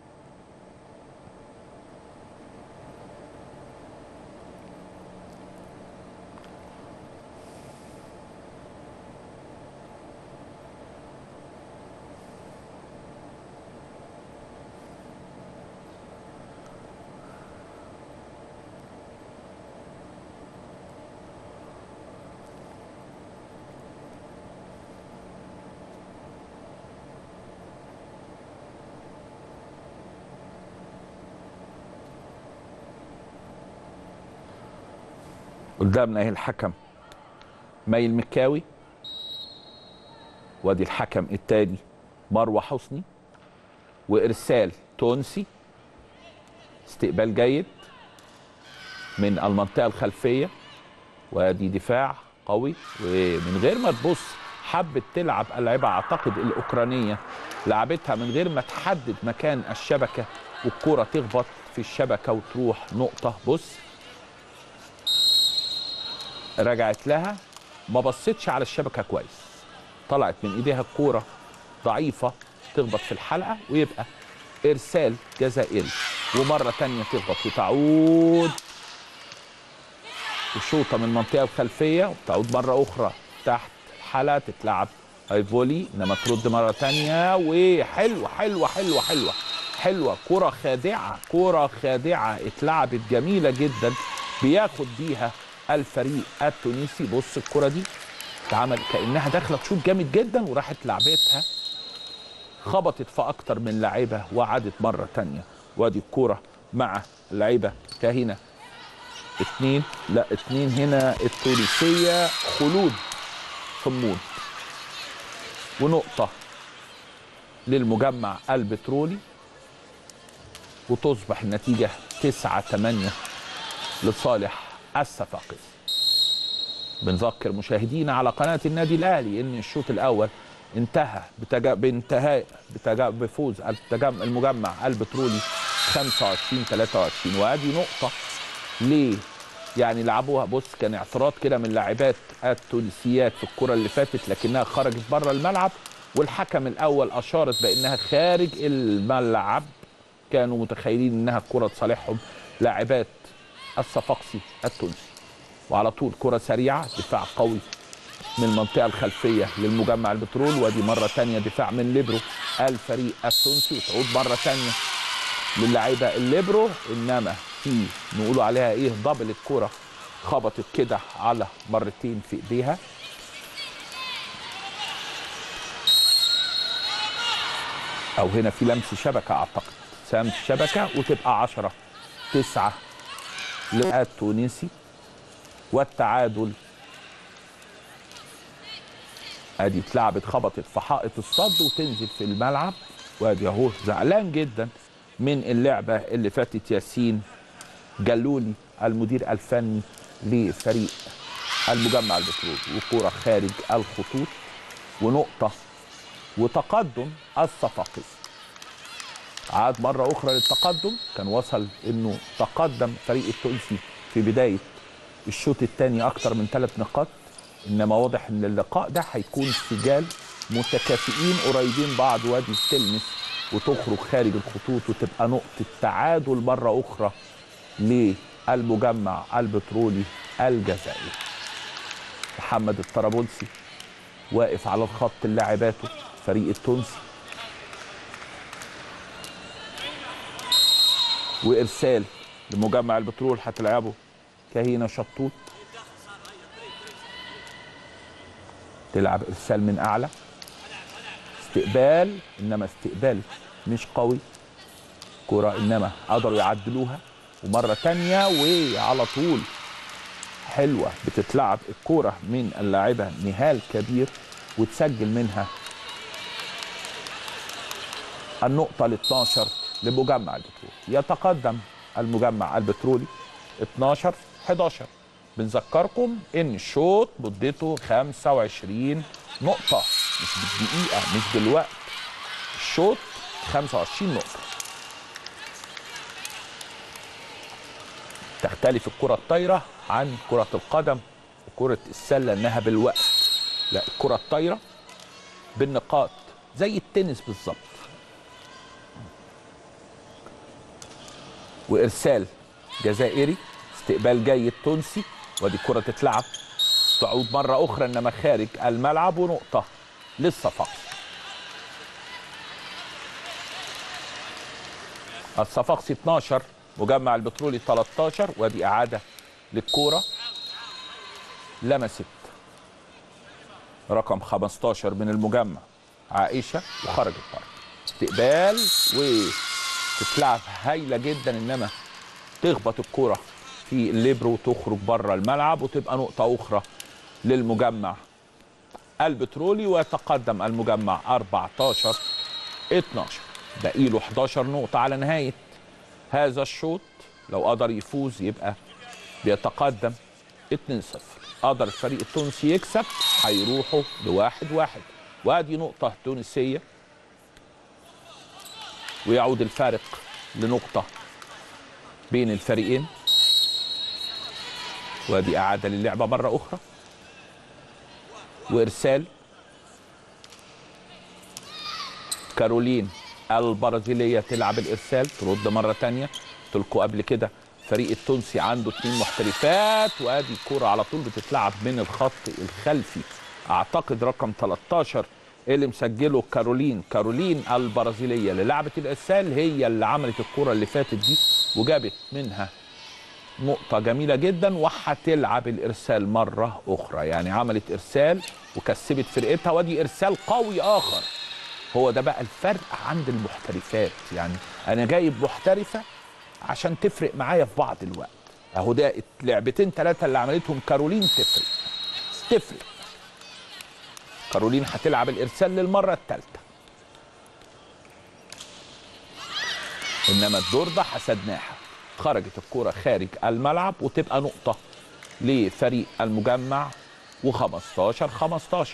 قدامنا اهي الحكم مي المكاوي وادي الحكم التاني مروه حسني وارسال تونسي استقبال جيد من المنطقه الخلفيه وادي دفاع قوي ومن غير ما تبص حبت تلعب اللعيبه اعتقد الاوكرانيه لعبتها من غير ما تحدد مكان الشبكه والكره تخبط في الشبكه وتروح نقطه بص رجعت لها ما بصتش على الشبكه كويس طلعت من ايديها الكوره ضعيفه تخبط في الحلقه ويبقى ارسال جزائري ومره تانية تخبط وتعود وشوطه من المنطقه الخلفيه وتعود مره اخرى تحت الحلقه تتلعب هاي فولي انما ترد مره تانية وحلوه حلوه حلوه حلوه حلوه كره خادعه كره خادعه اتلعبت جميله جدا بياخد بيها الفريق التونسي بص الكره دي اتعمل كانها داخله تشوط جامد جدا وراحت لعبتها خبطت في اكتر من لعيبه وعادت مره تانية وادي الكوره مع اللعيبه كهنا اتنين لا اتنين هنا التونسيه خلود صمود ونقطه للمجمع البترولي وتصبح النتيجه 9 8 لصالح الصفاقسي بنذكر مشاهدينا على قناه النادي الاهلي ان الشوط الاول انتهى بتجا... بانتهاء بتجا... بفوز التجم... المجمع البترولي 25 23 وادي نقطه ليه يعني لعبوها بص كان اعتراض كده من لاعبات التونسيات في الكره اللي فاتت لكنها خرجت بره الملعب والحكم الاول اشارت بانها خارج الملعب كانوا متخيلين انها الكره لصالحهم لاعبات الصفاقسي التونسي وعلى طول كره سريعه دفاع قوي من المنطقه الخلفيه للمجمع البترول ودي مره ثانيه دفاع من ليبرو الفريق التونسي وتعود مره ثانيه للاعيبه الليبرو انما في نقولوا عليها ايه دبل الكره خبطت كده على مرتين في ايديها او هنا في لمس شبكه اعتقد لمس شبكه وتبقى 10 9 للتونسي والتعادل ادي اتلعبت خبطت في حائط الصد وتنزل في الملعب وادي اهو زعلان جدا من اللعبه اللي فاتت ياسين جلولي المدير الفني لفريق المجمع البترول وكوره خارج الخطوط ونقطه وتقدم الصفاقسي عاد مرة أخرى للتقدم كان وصل إنه تقدم فريق التونسي في بداية الشوط الثاني أكتر من ثلاث نقاط إنما واضح إن اللقاء ده هيكون سجال متكافئين قريبين بعض وادي تلمس وتخرج خارج الخطوط وتبقى نقطة تعادل مرة أخرى للمجمع البترولي الجزائري محمد الطرابلسي واقف على الخط لاعباته فريق التونسي وارسال لمجمع البترول هتلعبه كهينه شطوط تلعب ارسال من اعلى استقبال انما استقبال مش قوي كرة انما قدروا يعدلوها ومره تانية وعلى طول حلوه بتتلعب الكوره من اللاعبه نهال كبير وتسجل منها النقطه ال 12 لمجمع البترول يتقدم المجمع البترولي 12 11 بنذكركم ان الشوط مدته 25 نقطة مش بالدقيقة مش بالوقت الشوط 25 نقطة تختلف الكرة الطايرة عن كرة القدم وكرة السلة انها بالوقت لا الكرة الطايرة بالنقاط زي التنس بالظبط وارسال جزائري استقبال جيد تونسي وادي الكره تتلعب تعود مره اخرى انما خارج الملعب ونقطه للصفاقسي الصفاقسي 12 مجمع البترولي 13 وادي اعاده للكوره لمست رقم 15 من المجمع عائشه وخرجت بره استقبال و تتلعب هايله جدا انما تخبط الكره في الليبرو وتخرج بره الملعب وتبقى نقطه اخرى للمجمع البترولي ويتقدم المجمع 14 12 باقي له 11 نقطه على نهايه هذا الشوط لو قدر يفوز يبقى بيتقدم 2 0 قدر الفريق التونسي يكسب هيروحوا لواحد واحد وادي نقطه تونسيه ويعود الفارق لنقطة بين الفريقين وادي إعادة للعبة مرة أخرى وإرسال كارولين البرازيلية تلعب الإرسال ترد مرة تانية تلقوا قبل كده الفريق التونسي عنده اتنين محترفات وادي الكرة على طول بتتلعب من الخط الخلفي اعتقد رقم 13 اللي مسجله كارولين كارولين البرازيليه اللي لعبت الارسال هي اللي عملت الكره اللي فاتت دي وجابت منها نقطة جميلة جدا وهتلعب الإرسال مرة أخرى يعني عملت إرسال وكسبت فرقتها وادي إرسال قوي آخر هو ده بقى الفرق عند المحترفات يعني أنا جايب محترفة عشان تفرق معايا في بعض الوقت أهو ده لعبتين ثلاثة اللي عملتهم كارولين تفرق تفرق كارولين هتلعب الإرسال للمرة الثالثة إنما الدور ده حسدناها خرجت الكرة خارج الملعب وتبقى نقطة لفريق المجمع و15 15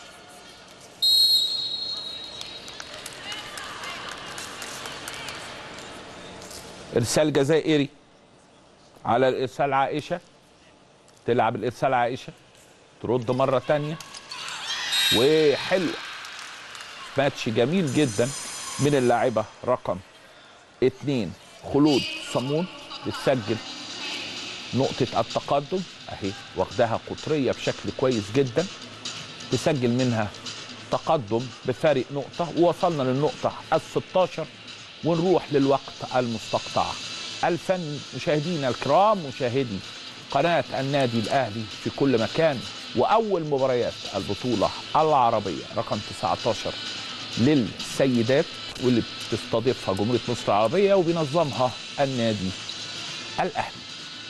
ارسال جزائري على الارسال عائشه تلعب الارسال عائشه ترد مره تانية وحلوه ماتش جميل جدا من اللاعبه رقم اتنين خلود صمون بتسجل نقطة التقدم اهي واخداها قطرية بشكل كويس جدا تسجل منها تقدم بفارق نقطة ووصلنا للنقطة ال 16 ونروح للوقت المستقطع الفن مشاهدينا الكرام مشاهدي قناة النادي الأهلي في كل مكان وأول مباريات البطولة العربية رقم 19 للسيدات واللي بتستضيفها جمهورية مصر العربية وبينظمها النادي الأهلي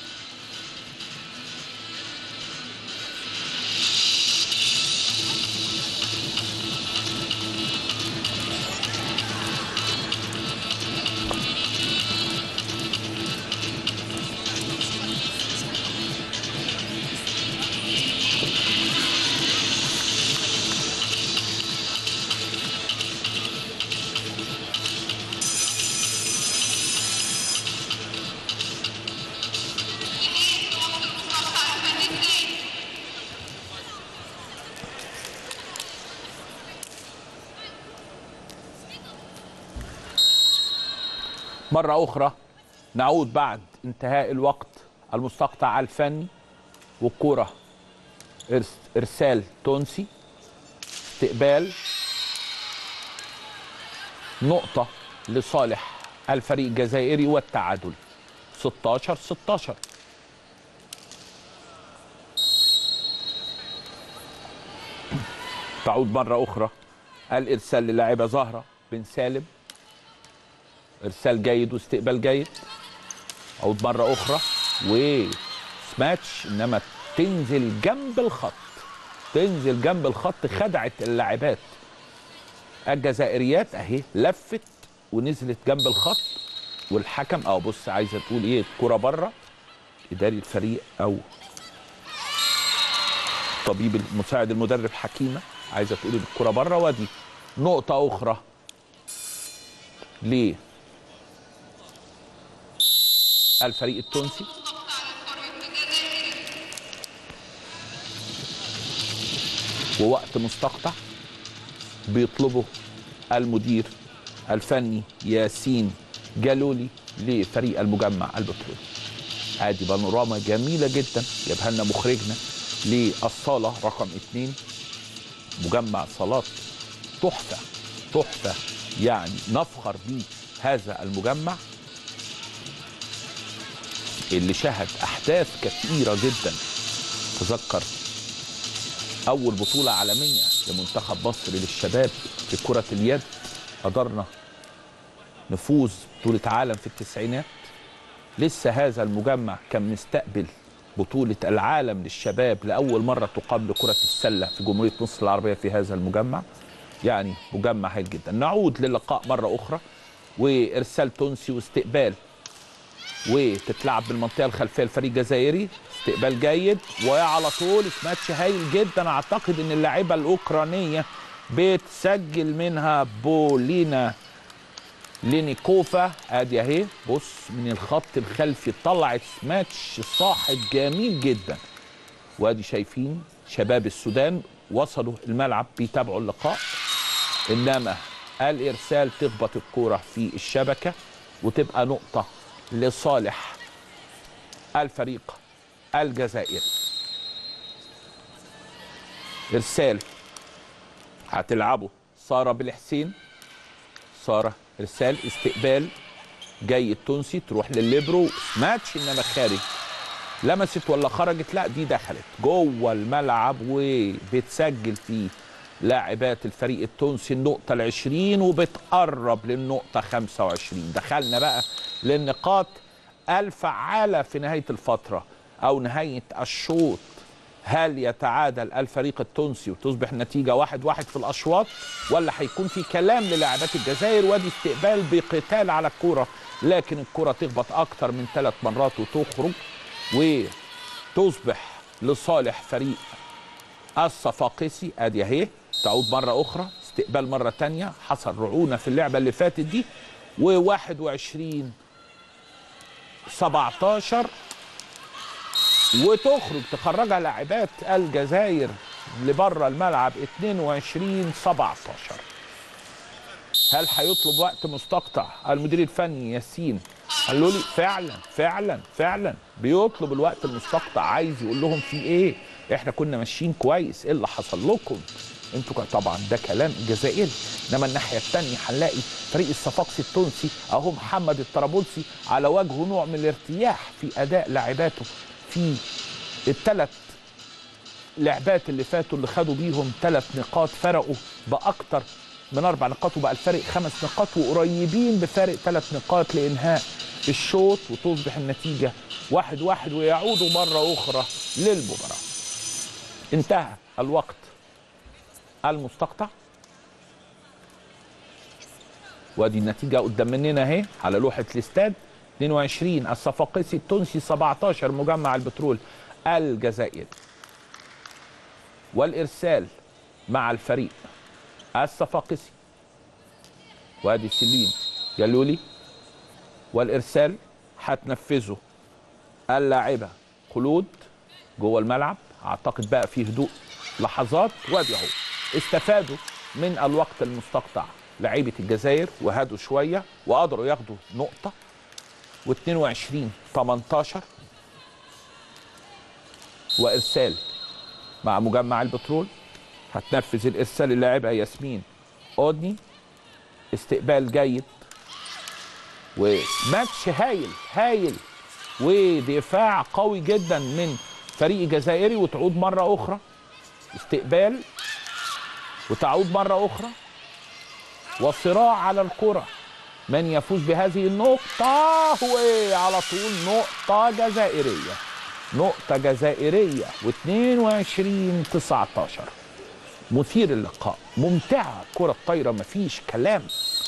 مرة أخرى نعود بعد انتهاء الوقت المستقطع الفني والكرة إرس- إرسال تونسي استقبال نقطة لصالح الفريق الجزائري والتعادل 16 16 تعود مرة أخرى الإرسال للاعبة زهرة بن سالم ارسال جيد واستقبال جيد عود مره اخرى وسماتش انما تنزل جنب الخط تنزل جنب الخط خدعت اللاعبات الجزائريات اهي لفت ونزلت جنب الخط والحكم اه بص عايزه تقول ايه الكره بره اداري الفريق او طبيب المساعد المدرب حكيمه عايزه تقول الكره بره وادي نقطه اخرى ليه الفريق التونسي ووقت مستقطع بيطلبه المدير الفني ياسين جالولي لفريق المجمع البترولي ادي بانوراما جميله جدا جابها لنا مخرجنا للصاله رقم اثنين مجمع صالات تحفه تحفه يعني نفخر بهذا المجمع اللي شهد احداث كثيره جدا تذكر اول بطوله عالميه لمنتخب مصر للشباب في كره اليد قدرنا نفوز بطوله عالم في التسعينات لسه هذا المجمع كان مستقبل بطولة العالم للشباب لأول مرة تقام لكرة السلة في جمهورية مصر العربية في هذا المجمع يعني مجمع هايل جدا نعود للقاء مرة أخرى وإرسال تونسي واستقبال وتتلعب بالمنطقه الخلفيه الفريق الجزائري استقبال جيد وعلى طول ماتش هايل جدا اعتقد ان اللاعبه الاوكرانيه بتسجل منها بولينا لينيكوفا ادي اهي بص من الخط الخلفي طلعت ماتش صاحب جميل جدا وادي شايفين شباب السودان وصلوا الملعب بيتابعوا اللقاء انما الارسال تخبط الكوره في الشبكه وتبقى نقطه لصالح الفريق الجزائري ارسال هتلعبوا ساره بالحسين ساره ارسال استقبال جاي التونسي تروح للليبرو ماتش انما خارج لمست ولا خرجت لا دي دخلت جوه الملعب وبتسجل فيه لاعبات الفريق التونسي النقطة العشرين وبتقرب للنقطة 25 دخلنا بقى للنقاط الفعالة في نهاية الفترة أو نهاية الشوط هل يتعادل الفريق التونسي وتصبح النتيجة واحد واحد في الأشواط ولا هيكون في كلام للاعبات الجزائر وادي استقبال بقتال على الكرة لكن الكرة تخبط أكتر من ثلاث مرات وتخرج وتصبح لصالح فريق الصفاقسي ادي اهي تعود مره اخرى استقبال مره تانية حصل رعونه في اللعبه اللي فاتت دي و21 17 وتخرج تخرجها لاعبات الجزائر لبره الملعب 22 17 هل هيطلب وقت مستقطع المدير الفني ياسين قالوا لي فعلا فعلا فعلا بيطلب الوقت المستقطع عايز يقول لهم في ايه احنا كنا ماشيين كويس ايه اللي حصل لكم انتوا كا- طبعا ده كلام جزائري انما الناحيه الثانيه هنلاقي فريق الصفاقسي التونسي اهو محمد الطرابلسي على وجهه نوع من الارتياح في اداء لاعباته في الثلاث لعبات اللي فاتوا اللي خدوا بيهم ثلاث نقاط فرقوا باكتر من اربع نقاط وبقى الفارق خمس نقاط وقريبين بفارق ثلاث نقاط لانهاء الشوط وتصبح النتيجه واحد واحد ويعودوا مره اخرى للمباراه. انتهى الوقت المستقطع وادي النتيجه قدام مننا اهي على لوحه الاستاد 22 الصفاقسي التونسي 17 مجمع البترول الجزائري والارسال مع الفريق الصفاقسي وادي سليم جلولي والارسال هتنفذه اللاعبه خلود جوه الملعب اعتقد بقى فيه هدوء لحظات وادي اهو استفادوا من الوقت المستقطع لعيبه الجزائر وهادوا شويه وقدروا ياخدوا نقطه و22 18 وارسال مع مجمع البترول هتنفذ الارسال اللاعبه ياسمين اودني استقبال جيد وماتش هايل هايل ودفاع قوي جدا من فريق جزائري وتعود مره اخرى استقبال وتعود مره اخرى وصراع على الكره من يفوز بهذه النقطة وعلى طول نقطة جزائرية نقطة جزائرية و22 19 مثير اللقاء ممتعة كرة طايرة مفيش كلام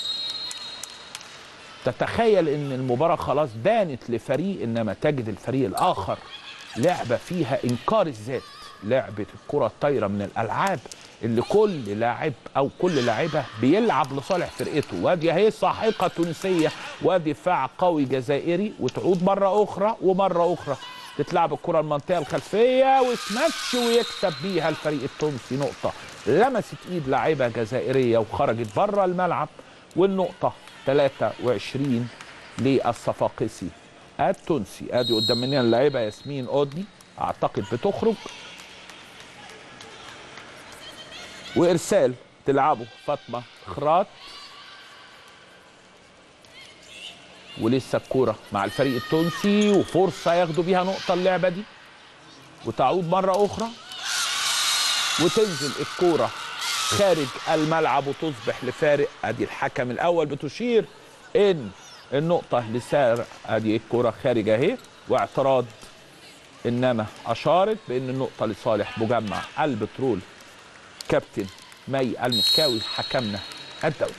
تتخيل ان المباراة خلاص بانت لفريق انما تجد الفريق الاخر لعبة فيها انكار الذات لعبة الكرة الطايرة من الالعاب اللي كل لاعب او كل لاعبة بيلعب لصالح فرقته وادي اهي ساحقة تونسية ودفاع قوي جزائري وتعود مرة اخرى ومرة اخرى تتلعب الكرة المنطقة الخلفية وسماتش ويكسب بيها الفريق التونسي نقطة لمست ايد لاعبة جزائرية وخرجت بره الملعب والنقطة 23 للصفاقسي التونسي ادي قدام مننا اللاعبة ياسمين اودني اعتقد بتخرج وارسال تلعبه فاطمه خراط ولسه الكوره مع الفريق التونسي وفرصه ياخدوا بيها نقطه اللعبه دي وتعود مره اخرى وتنزل الكوره خارج الملعب وتصبح لفارق ادي الحكم الاول بتشير ان النقطه لسارق ادي الكوره خارج اهي واعتراض انما اشارت بان النقطه لصالح مجمع البترول كابتن مي المكاوي حكمنا الدوري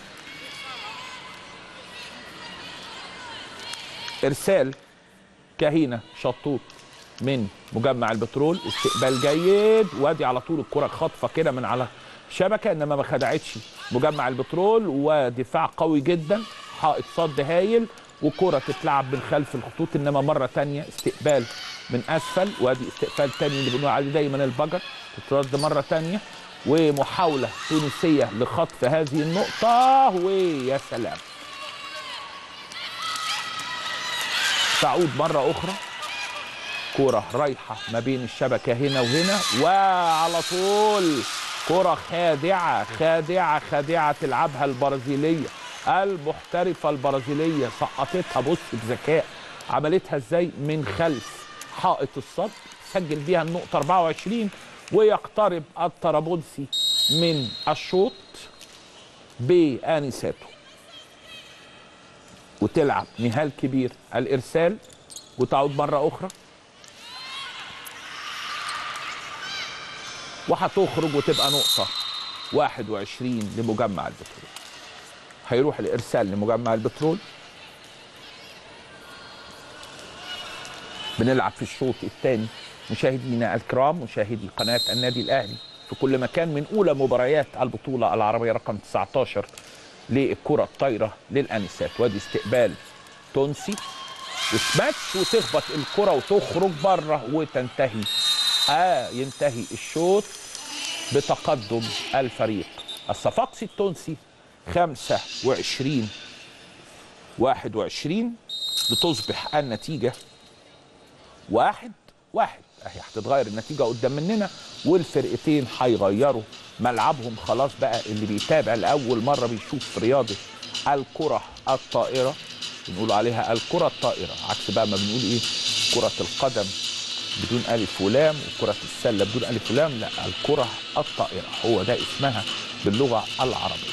ارسال كهينه شطوط من مجمع البترول استقبال جيد وادي على طول الكره خاطفه كده من على شبكه انما ما خدعتش مجمع البترول ودفاع قوي جدا حائط صد هايل وكرة تتلعب من خلف الخطوط انما مره تانية استقبال من اسفل وادي استقبال تاني اللي بنقول عليه دايما البجر تترد مره تانية ومحاوله تونسيه لخطف هذه النقطه ويا سلام تعود مره اخرى كرة رايحة ما بين الشبكة هنا وهنا وعلى طول كرة خادعة خادعة خادعة تلعبها البرازيلية المحترفة البرازيلية سقطتها بص بذكاء عملتها ازاي من خلف حائط الصد سجل بيها النقطة 24 ويقترب الطرابلسي من الشوط بآنساته وتلعب نهال كبير الإرسال وتعود مرة أخرى وهتخرج وتبقى نقطة 21 لمجمع البترول هيروح الإرسال لمجمع البترول بنلعب في الشوط الثاني مشاهدينا الكرام مشاهدي قناة النادي الأهلي في كل مكان من أولى مباريات البطولة العربية رقم 19 للكرة الطايرة للأنسات وادي استقبال تونسي وسماتش وتخبط الكرة وتخرج بره وتنتهي آه ينتهي الشوط بتقدم الفريق الصفاقسي التونسي 25 21 لتصبح النتيجة واحد واحد اهي هتتغير النتيجة قدام مننا والفرقتين هيغيروا ملعبهم خلاص بقى اللي بيتابع لأول مرة بيشوف رياضة الكرة الطائرة بنقول عليها الكرة الطائرة عكس بقى ما بنقول ايه كرة القدم بدون ألف ولام وكرة السلة بدون ألف ولام لا الكرة الطائرة هو ده اسمها باللغة العربية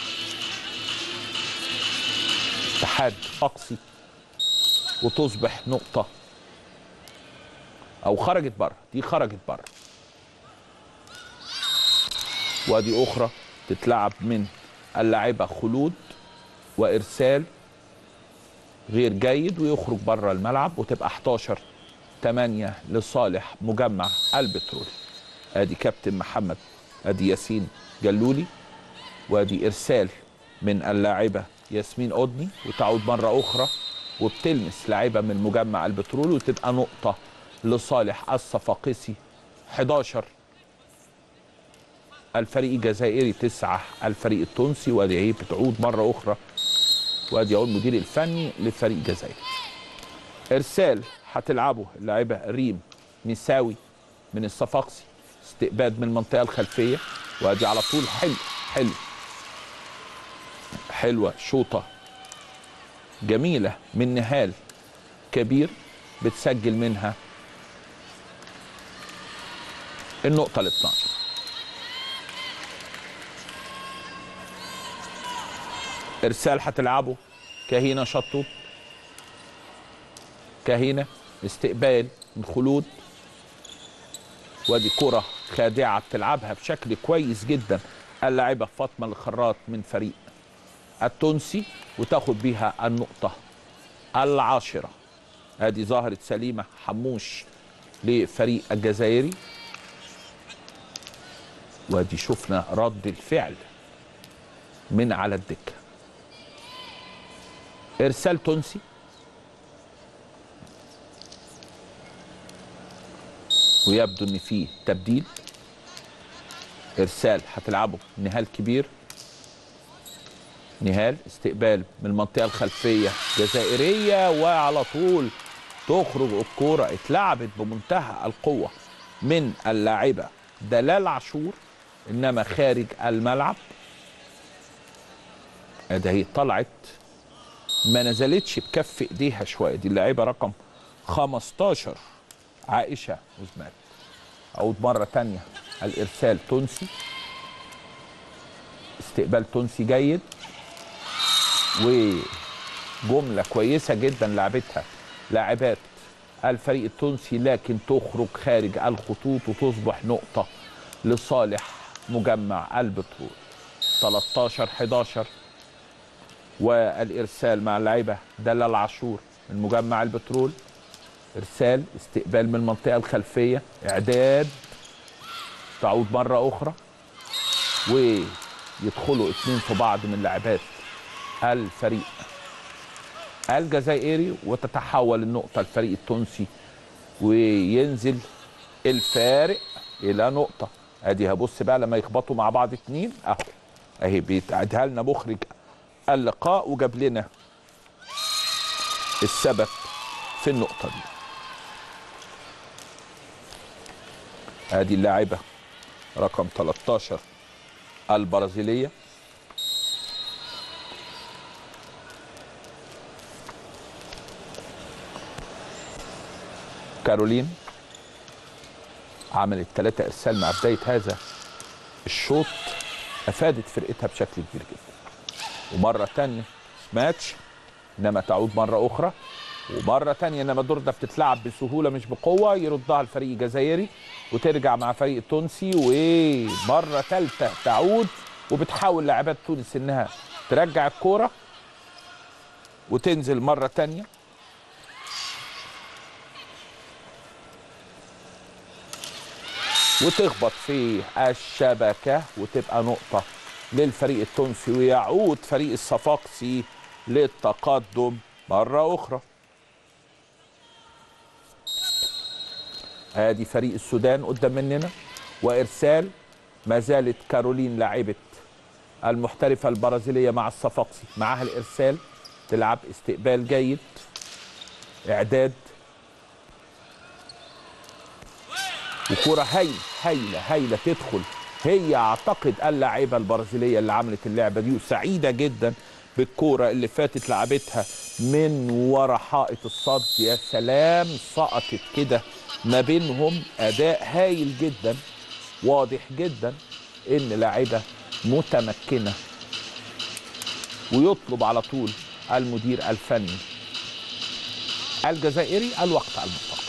اتحاد أقصي وتصبح نقطة أو خرجت بره دي خرجت بره وادي أخرى تتلعب من اللاعبة خلود وإرسال غير جيد ويخرج بره الملعب وتبقى 11 8 لصالح مجمع البترول ادي كابتن محمد ادي ياسين جلولي وادي ارسال من اللاعبه ياسمين قدني وتعود مره اخرى وبتلمس لاعبه من مجمع البترول وتبقى نقطه لصالح الصفاقسي 11 الفريق الجزائري 9 الفريق التونسي وادي ايه بتعود مره اخرى وادي اهو المدير الفني للفريق الجزائري ارسال هتلعبه اللاعبه ريم نساوي من الصفاقسي استقبال من المنطقه الخلفيه وادي على طول حلو حلو حلوه شوطه جميله من نهال كبير بتسجل منها النقطه ال 12 ارسال هتلعبه كهينه شطوط كهينه استقبال من خلود وادي كرة خادعة بتلعبها بشكل كويس جدا اللاعبة فاطمة الخراط من فريق التونسي وتاخد بيها النقطة العاشرة ادي ظهرت سليمة حموش لفريق الجزائري وادي شفنا رد الفعل من على الدكة ارسال تونسي ويبدو ان في تبديل ارسال هتلعبه نهال كبير نهال استقبال من المنطقه الخلفيه جزائريه وعلى طول تخرج الكوره اتلعبت بمنتهى القوه من اللاعبه دلال عاشور انما خارج الملعب ادي هي طلعت ما نزلتش بكف ايديها شويه دي اللاعبه رقم 15 عائشة وزمات أعود مرة تانية الإرسال تونسي استقبال تونسي جيد وجملة كويسة جدا لعبتها لاعبات الفريق التونسي لكن تخرج خارج الخطوط وتصبح نقطة لصالح مجمع البترول 13 11 والإرسال مع اللعيبة دلال عاشور من مجمع البترول ارسال استقبال من المنطقه الخلفيه اعداد تعود مره اخرى ويدخلوا اثنين في بعض من لاعبات الفريق الجزائري وتتحول النقطه الفريق التونسي وينزل الفارق الى نقطه ادي هبص بقى لما يخبطوا مع بعض اتنين اهو اهي بيتعدها لنا مخرج اللقاء وجاب لنا السبب في النقطه دي ادي اللاعبه رقم 13 البرازيليه كارولين عملت ثلاثة ارسال مع بدايه هذا الشوط افادت فرقتها بشكل كبير جدا ومره تانية ماتش انما تعود مره اخرى ومره تانية انما الدور ده بتتلعب بسهوله مش بقوه يردها الفريق الجزائري وترجع مع فريق التونسي ومره ثالثه تعود وبتحاول لاعبات تونس انها ترجع الكوره وتنزل مره تانية وتخبط في الشبكه وتبقى نقطه للفريق التونسي ويعود فريق الصفاقسي للتقدم مره اخرى ادي فريق السودان قدام مننا وارسال ما زالت كارولين لاعبه المحترفه البرازيليه مع الصفاقسي معاها الارسال تلعب استقبال جيد اعداد وكرة هايلة هايلة هايلة تدخل هي اعتقد اللاعبة البرازيلية اللي عملت اللعبة دي وسعيدة جدا بالكورة اللي فاتت لعبتها من ورا حائط الصد يا سلام سقطت كده ما بينهم اداء هايل جدا واضح جدا ان لاعبة متمكنة ويطلب على طول المدير الفني الجزائري الوقت المستقبل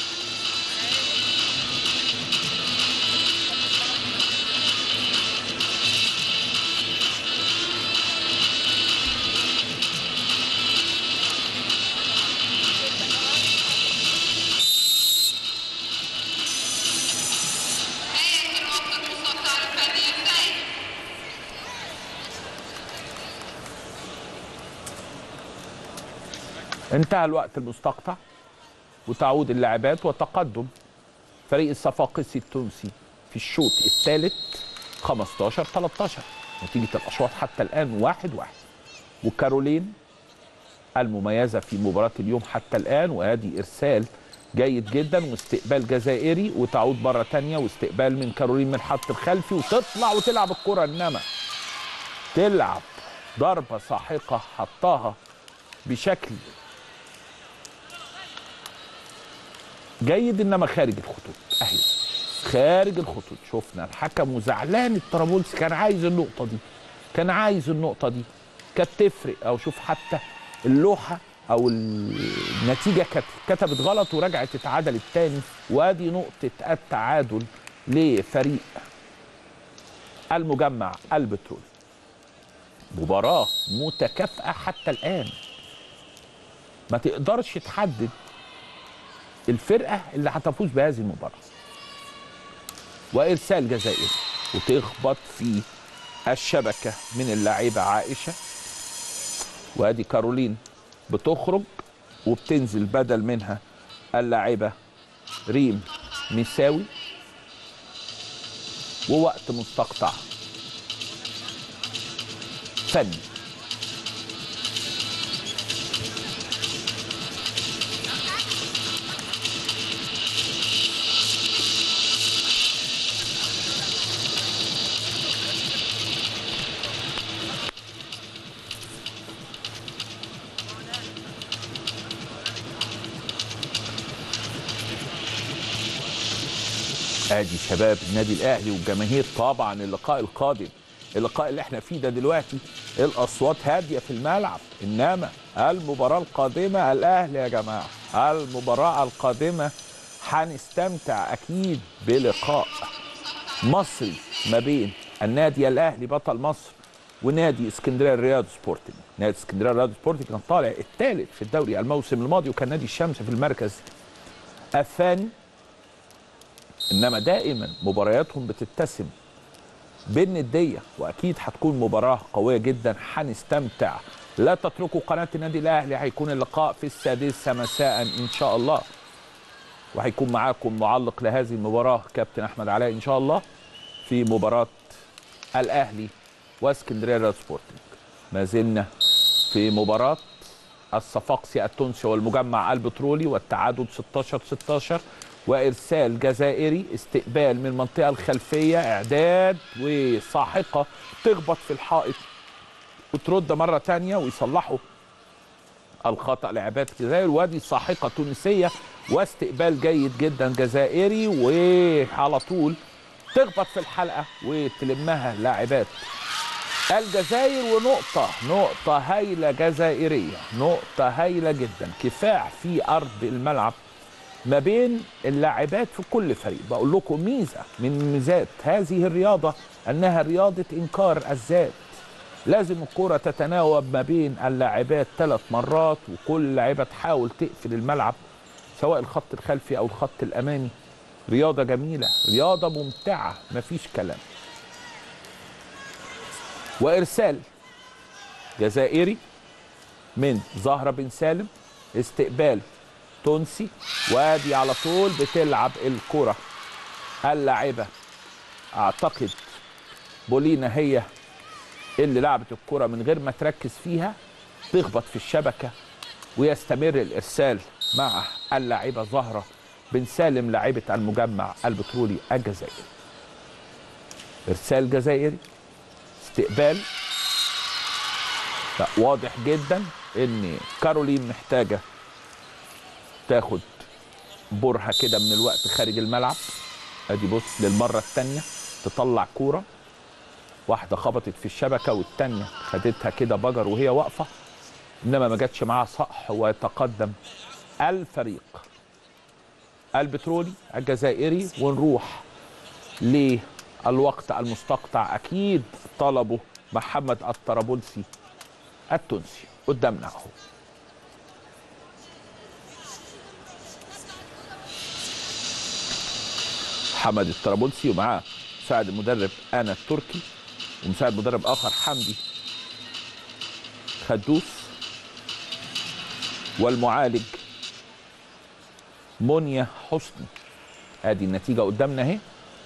انتهى الوقت المستقطع وتعود اللاعبات وتقدم فريق الصفاقسي التونسي في الشوط الثالث 15 13 نتيجة الأشواط حتى الآن واحد واحد وكارولين المميزة في مباراة اليوم حتى الآن وادي إرسال جيد جدا واستقبال جزائري وتعود مرة تانية واستقبال من كارولين من الحط الخلفي وتطلع وتلعب الكرة إنما تلعب ضربة ساحقة حطاها بشكل جيد انما خارج الخطوط اهي خارج الخطوط شفنا الحكم وزعلان الطرابلسي كان عايز النقطه دي كان عايز النقطه دي كانت تفرق او شوف حتى اللوحه او النتيجه كانت كتبت غلط ورجعت اتعادلت تاني وادي نقطه التعادل لفريق المجمع البترول مباراه متكافئه حتى الان ما تقدرش تحدد الفرقه اللي هتفوز بهذه المباراه وارسال جزائري وتخبط في الشبكه من اللاعبه عائشه وادي كارولين بتخرج وبتنزل بدل منها اللاعبه ريم ميساوي ووقت مستقطع فني ادي شباب النادي الاهلي والجماهير طبعا اللقاء القادم اللقاء اللي احنا فيه ده دلوقتي الاصوات هاديه في الملعب انما المباراه القادمه الاهلي يا جماعه المباراه القادمه هنستمتع اكيد بلقاء مصري ما بين النادي الاهلي بطل مصر ونادي اسكندريه الرياض سبورتنج نادي اسكندريه الرياض سبورتنج كان طالع الثالث في الدوري الموسم الماضي وكان نادي الشمس في المركز الثاني انما دائما مبارياتهم بتتسم بالنديه واكيد هتكون مباراه قويه جدا هنستمتع لا تتركوا قناه النادي الاهلي هيكون اللقاء في السادسه مساء ان شاء الله وهيكون معاكم معلق لهذه المباراه كابتن احمد علاء ان شاء الله في مباراه الاهلي واسكندريه ريال سبورتنج ما زلنا في مباراه الصفاقسي التونسي والمجمع البترولي والتعادل 16 16 وارسال جزائري استقبال من المنطقه الخلفيه اعداد وساحقه تخبط في الحائط وترد مره تانية ويصلحوا الخطا لعبات الجزائر وادي ساحقه تونسيه واستقبال جيد جدا جزائري وعلى طول تخبط في الحلقه وتلمها لاعبات الجزائر ونقطة نقطة هايلة جزائرية نقطة هايلة جدا كفاح في أرض الملعب ما بين اللاعبات في كل فريق بقول لكم ميزة من ميزات هذه الرياضة أنها رياضة إنكار الذات لازم الكرة تتناوب ما بين اللاعبات ثلاث مرات وكل لاعبة تحاول تقفل الملعب سواء الخط الخلفي أو الخط الأمامي رياضة جميلة رياضة ممتعة مفيش كلام وارسال جزائري من زهره بن سالم استقبال تونسي وادي على طول بتلعب الكره اللاعبه اعتقد بولينا هي اللي لعبت الكره من غير ما تركز فيها تخبط في الشبكه ويستمر الارسال مع اللاعبه زهره بن سالم لاعبه المجمع البترولي الجزائري ارسال جزائري استقبال لا واضح جدا ان كارولين محتاجه تاخد برهه كده من الوقت خارج الملعب ادي بص للمره الثانيه تطلع كوره واحده خبطت في الشبكه والثانيه خدتها كده بجر وهي واقفه انما ما جاتش معاها صح ويتقدم الفريق البترولي الجزائري ونروح للوقت المستقطع اكيد طلبه محمد الطرابلسي التونسي قدامنا اهو محمد الطرابلسي ومعاه مساعد المدرب انا التركي ومساعد مدرب اخر حمدي خدوس والمعالج منيا حسني ادي النتيجه قدامنا اهي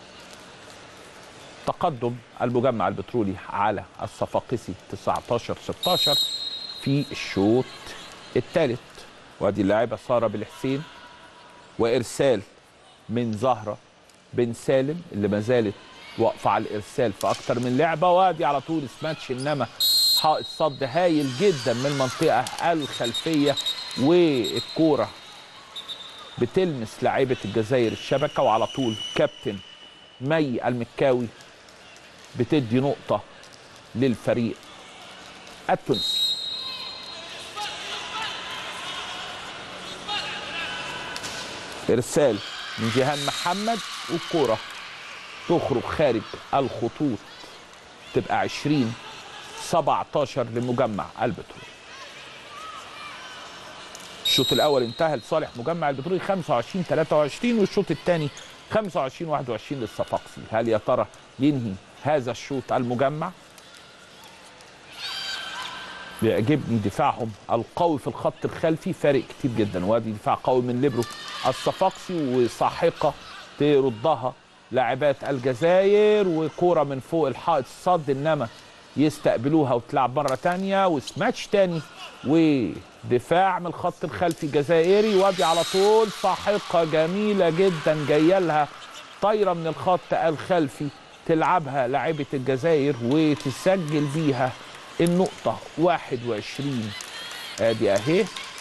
تقدم المجمع البترولي على الصفاقسي 19 16 في الشوط الثالث وادي اللاعبه ساره بالحسين وارسال من زهره بن سالم اللي ما زالت واقفه على الارسال في اكتر من لعبه وادي على طول سماتش انما حائط صد هايل جدا من المنطقه الخلفيه والكوره بتلمس لاعيبه الجزائر الشبكه وعلى طول كابتن مي المكاوي بتدي نقطه للفريق التونسي ارسال من جيهان محمد والكوره تخرج خارج الخطوط تبقى 20 17 لمجمع البترول الشوط الاول انتهى لصالح مجمع البترول 25 23 والشوط الثاني 25 21 للصفاقسي هل يا ترى ينهي هذا الشوط المجمع بيعجبني دفاعهم القوي في الخط الخلفي فارق كتير جدا وادي دفاع قوي من ليبرو الصفاقسي وساحقه تردها لاعبات الجزائر وكوره من فوق الحائط الصد انما يستقبلوها وتلعب مره تانية وسماتش تاني ودفاع من الخط الخلفي الجزائري وادي على طول ساحقه جميله جدا جايه لها طايره من الخط الخلفي تلعبها لاعبه الجزائر وتسجل بيها النقطه 21 ادي اهي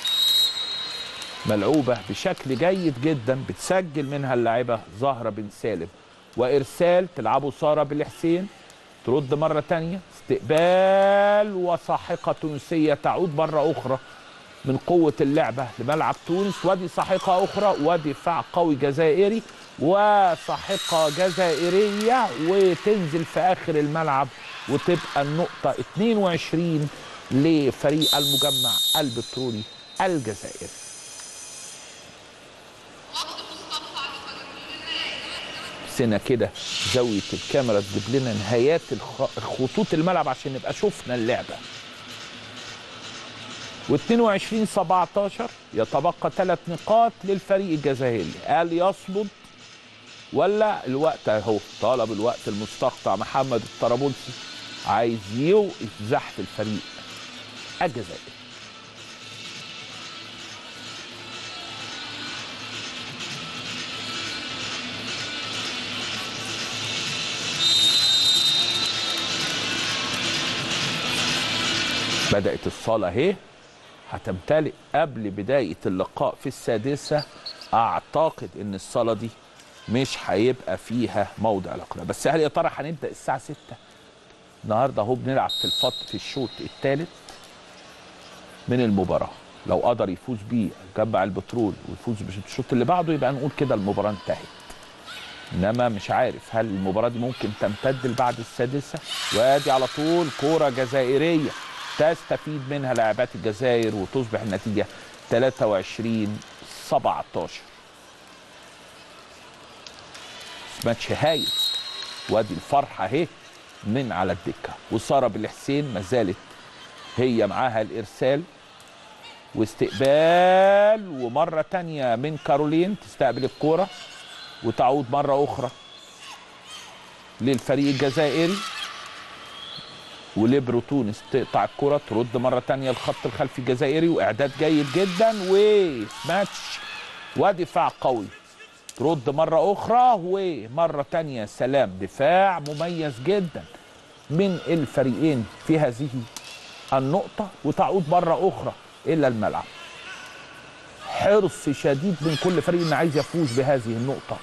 ملعوبه بشكل جيد جدا بتسجل منها اللاعبه زهره بن سالم وارسال تلعبه ساره بالحسين ترد مره تانية استقبال وساحقه تونسيه تعود مره اخرى من قوه اللعبه لملعب تونس ودي ساحقه اخرى ودفاع قوي جزائري وساحقه جزائريه وتنزل في اخر الملعب وتبقى النقطه 22 لفريق المجمع البترولي الجزائري سنة كده زاوية الكاميرا تجيب لنا نهايات الخ- خطوط الملعب عشان نبقى شفنا اللعبة و22 17 يتبقى ثلاث نقاط للفريق الجزائري هل يصمد ولا الوقت اهو طلب الوقت المستقطع محمد الطرابلسي عايز يوقف زحف الفريق الجزائري بدات الصاله اهي هتمتلئ قبل بدايه اللقاء في السادسه اعتقد ان الصاله دي مش هيبقى فيها موضع الاقناع بس هل يا ترى هنبدا الساعه 6 النهارده اهو بنلعب في الفط في الشوط الثالث من المباراه لو قدر يفوز بيه جمع البترول ويفوز بالشوط اللي بعده يبقى نقول كده المباراه انتهت انما مش عارف هل المباراه دي ممكن تمتد لبعد السادسه وادي على طول كوره جزائريه تستفيد منها لاعبات الجزائر وتصبح النتيجه 23 17 ماتش هايل وادي الفرحه اهي من على الدكه وساره بالحسين ما زالت هي معاها الارسال واستقبال ومره تانية من كارولين تستقبل الكوره وتعود مره اخرى للفريق الجزائري وليبرو تونس تقطع الكرة ترد مرة تانية الخط الخلفي الجزائري وإعداد جيد جدا وماتش ودفاع قوي ترد مرة أخرى ومرة تانية سلام دفاع مميز جدا من الفريقين في هذه النقطة وتعود مرة أخرى إلى الملعب حرص شديد من كل فريق إنه عايز يفوز بهذه النقطة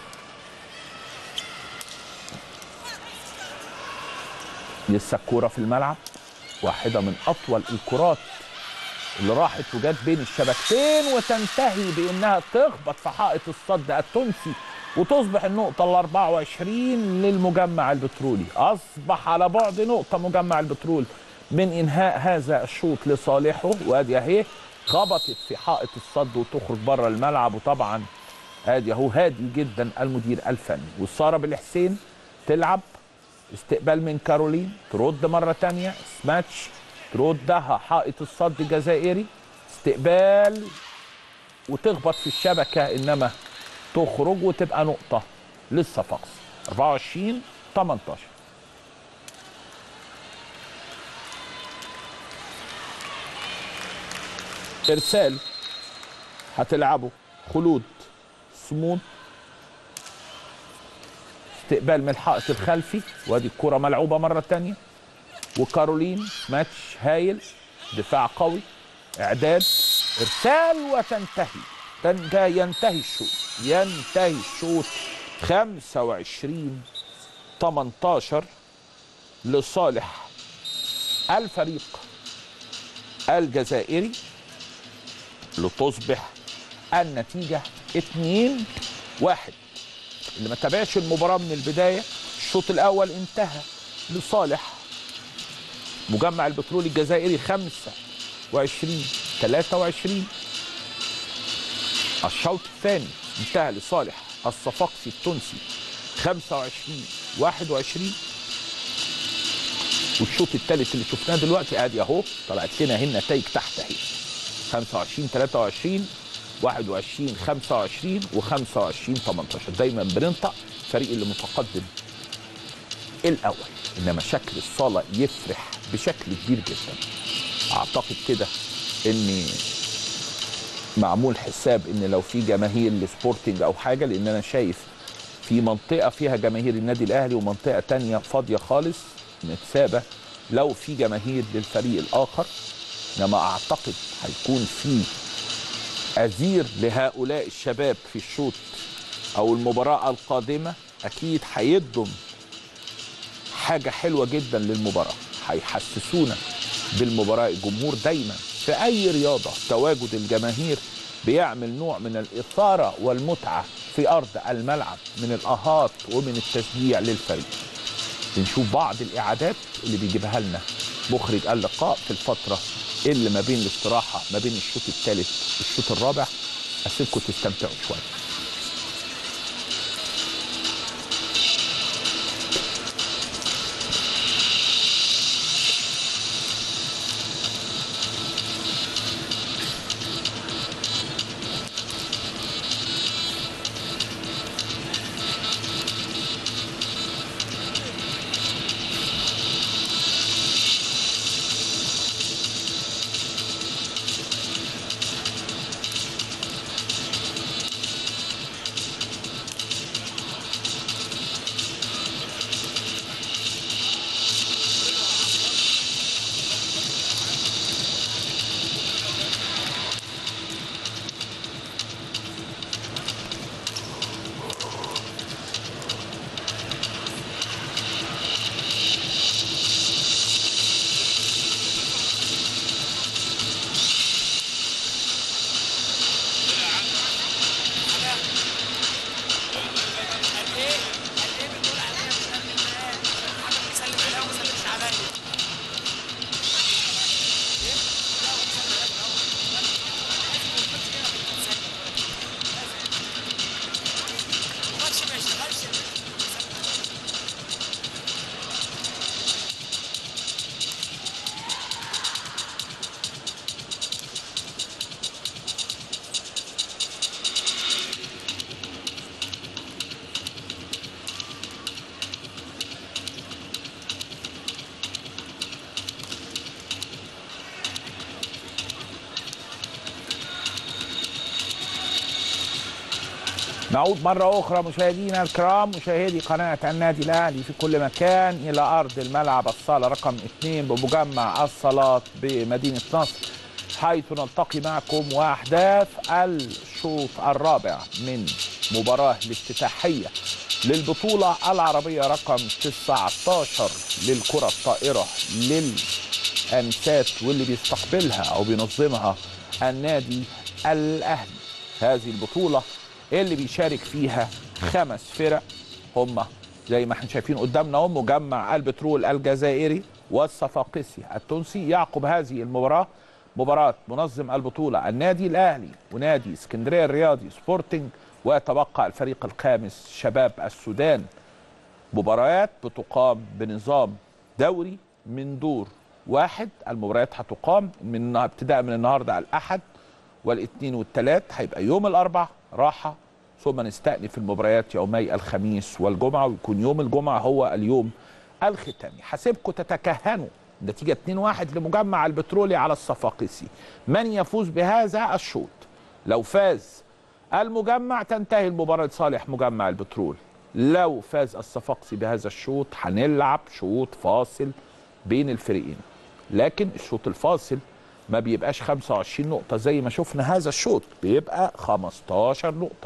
لسه الكوره في الملعب واحده من اطول الكرات اللي راحت وجت بين الشبكتين وتنتهي بانها تخبط في حائط الصد التونسي وتصبح النقطة ال 24 للمجمع البترولي، أصبح على بعد نقطة مجمع البترول من إنهاء هذا الشوط لصالحه وأدي أهي خبطت في حائط الصد وتخرج بره الملعب وطبعا أدي أهو هادي جدا المدير الفني والسارة بالحسين تلعب استقبال من كارولين ترد مرة تانية سماتش تردها حائط الصد الجزائري استقبال وتخبط في الشبكة إنما تخرج وتبقى نقطة للصفاقس 24 18 إرسال هتلعبه خلود سمون استقبال من الحائط الخلفي وادي الكرة ملعوبة مرة تانية وكارولين ماتش هايل دفاع قوي اعداد ارسال وتنتهي تنتهي ينتهي الشوط ينتهي الشوط 25 18 لصالح الفريق الجزائري لتصبح النتيجة 2 1 اللي ما تابعش المباراة من البداية الشوط الأول انتهى لصالح مجمع البترول الجزائري 25 23 الشوط الثاني انتهى لصالح الصفاقسي التونسي 25 21 والشوط الثالث اللي شفناه دلوقتي ادي اهو طلعت لنا اهي النتائج تحت اهي 25 23 21 25 و25 18 دايما بننطق الفريق اللي متقدم الاول انما شكل الصاله يفرح بشكل كبير جدا اعتقد كده ان معمول حساب ان لو في جماهير لسبورتنج او حاجه لان انا شايف في منطقه فيها جماهير النادي الاهلي ومنطقه تانية فاضيه خالص متسابه لو في جماهير للفريق الاخر انما اعتقد هيكون في أزير لهؤلاء الشباب في الشوط أو المباراة القادمة أكيد هيدم حاجة حلوة جدا للمباراة هيحسسونا بالمباراة الجمهور دايما في أي رياضة تواجد الجماهير بيعمل نوع من الإثارة والمتعة في أرض الملعب من الأهات ومن التشجيع للفريق بنشوف بعض الإعادات اللي بيجيبها لنا مخرج اللقاء في الفترة اللي ما بين الاستراحة ما بين الشوط الثالث والشوط الرابع أسيبكم تستمتعوا شوية نعود مرة أخرى مشاهدينا الكرام مشاهدي قناة النادي الأهلي في كل مكان إلى أرض الملعب الصالة رقم 2 بمجمع الصالات بمدينة نصر حيث نلتقي معكم وأحداث الشوط الرابع من مباراة الافتتاحية للبطولة العربية رقم 19 للكرة الطائرة للأنسات واللي بيستقبلها أو بينظمها النادي الأهلي هذه البطولة اللي بيشارك فيها خمس فرق هم زي ما احنا شايفين قدامنا هم مجمع البترول الجزائري والصفاقسي التونسي يعقب هذه المباراة مباراة منظم البطولة النادي الأهلي ونادي اسكندرية الرياضي سبورتنج ويتبقى الفريق الخامس شباب السودان مباريات بتقام بنظام دوري من دور واحد المباريات هتقام من ابتداء من النهارده على الاحد والاثنين والثلاث هيبقى يوم الاربع راحه ثم نستأنف المباريات يومي الخميس والجمعه ويكون يوم الجمعه هو اليوم الختامي حاسبكم تتكهنوا نتيجه 2-1 لمجمع البترولي على الصفاقسي من يفوز بهذا الشوط لو فاز المجمع تنتهي المباراه لصالح مجمع البترول لو فاز الصفاقسي بهذا الشوط هنلعب شوط فاصل بين الفريقين لكن الشوط الفاصل ما بيبقاش 25 نقطة زي ما شفنا هذا الشوط بيبقى 15 نقطة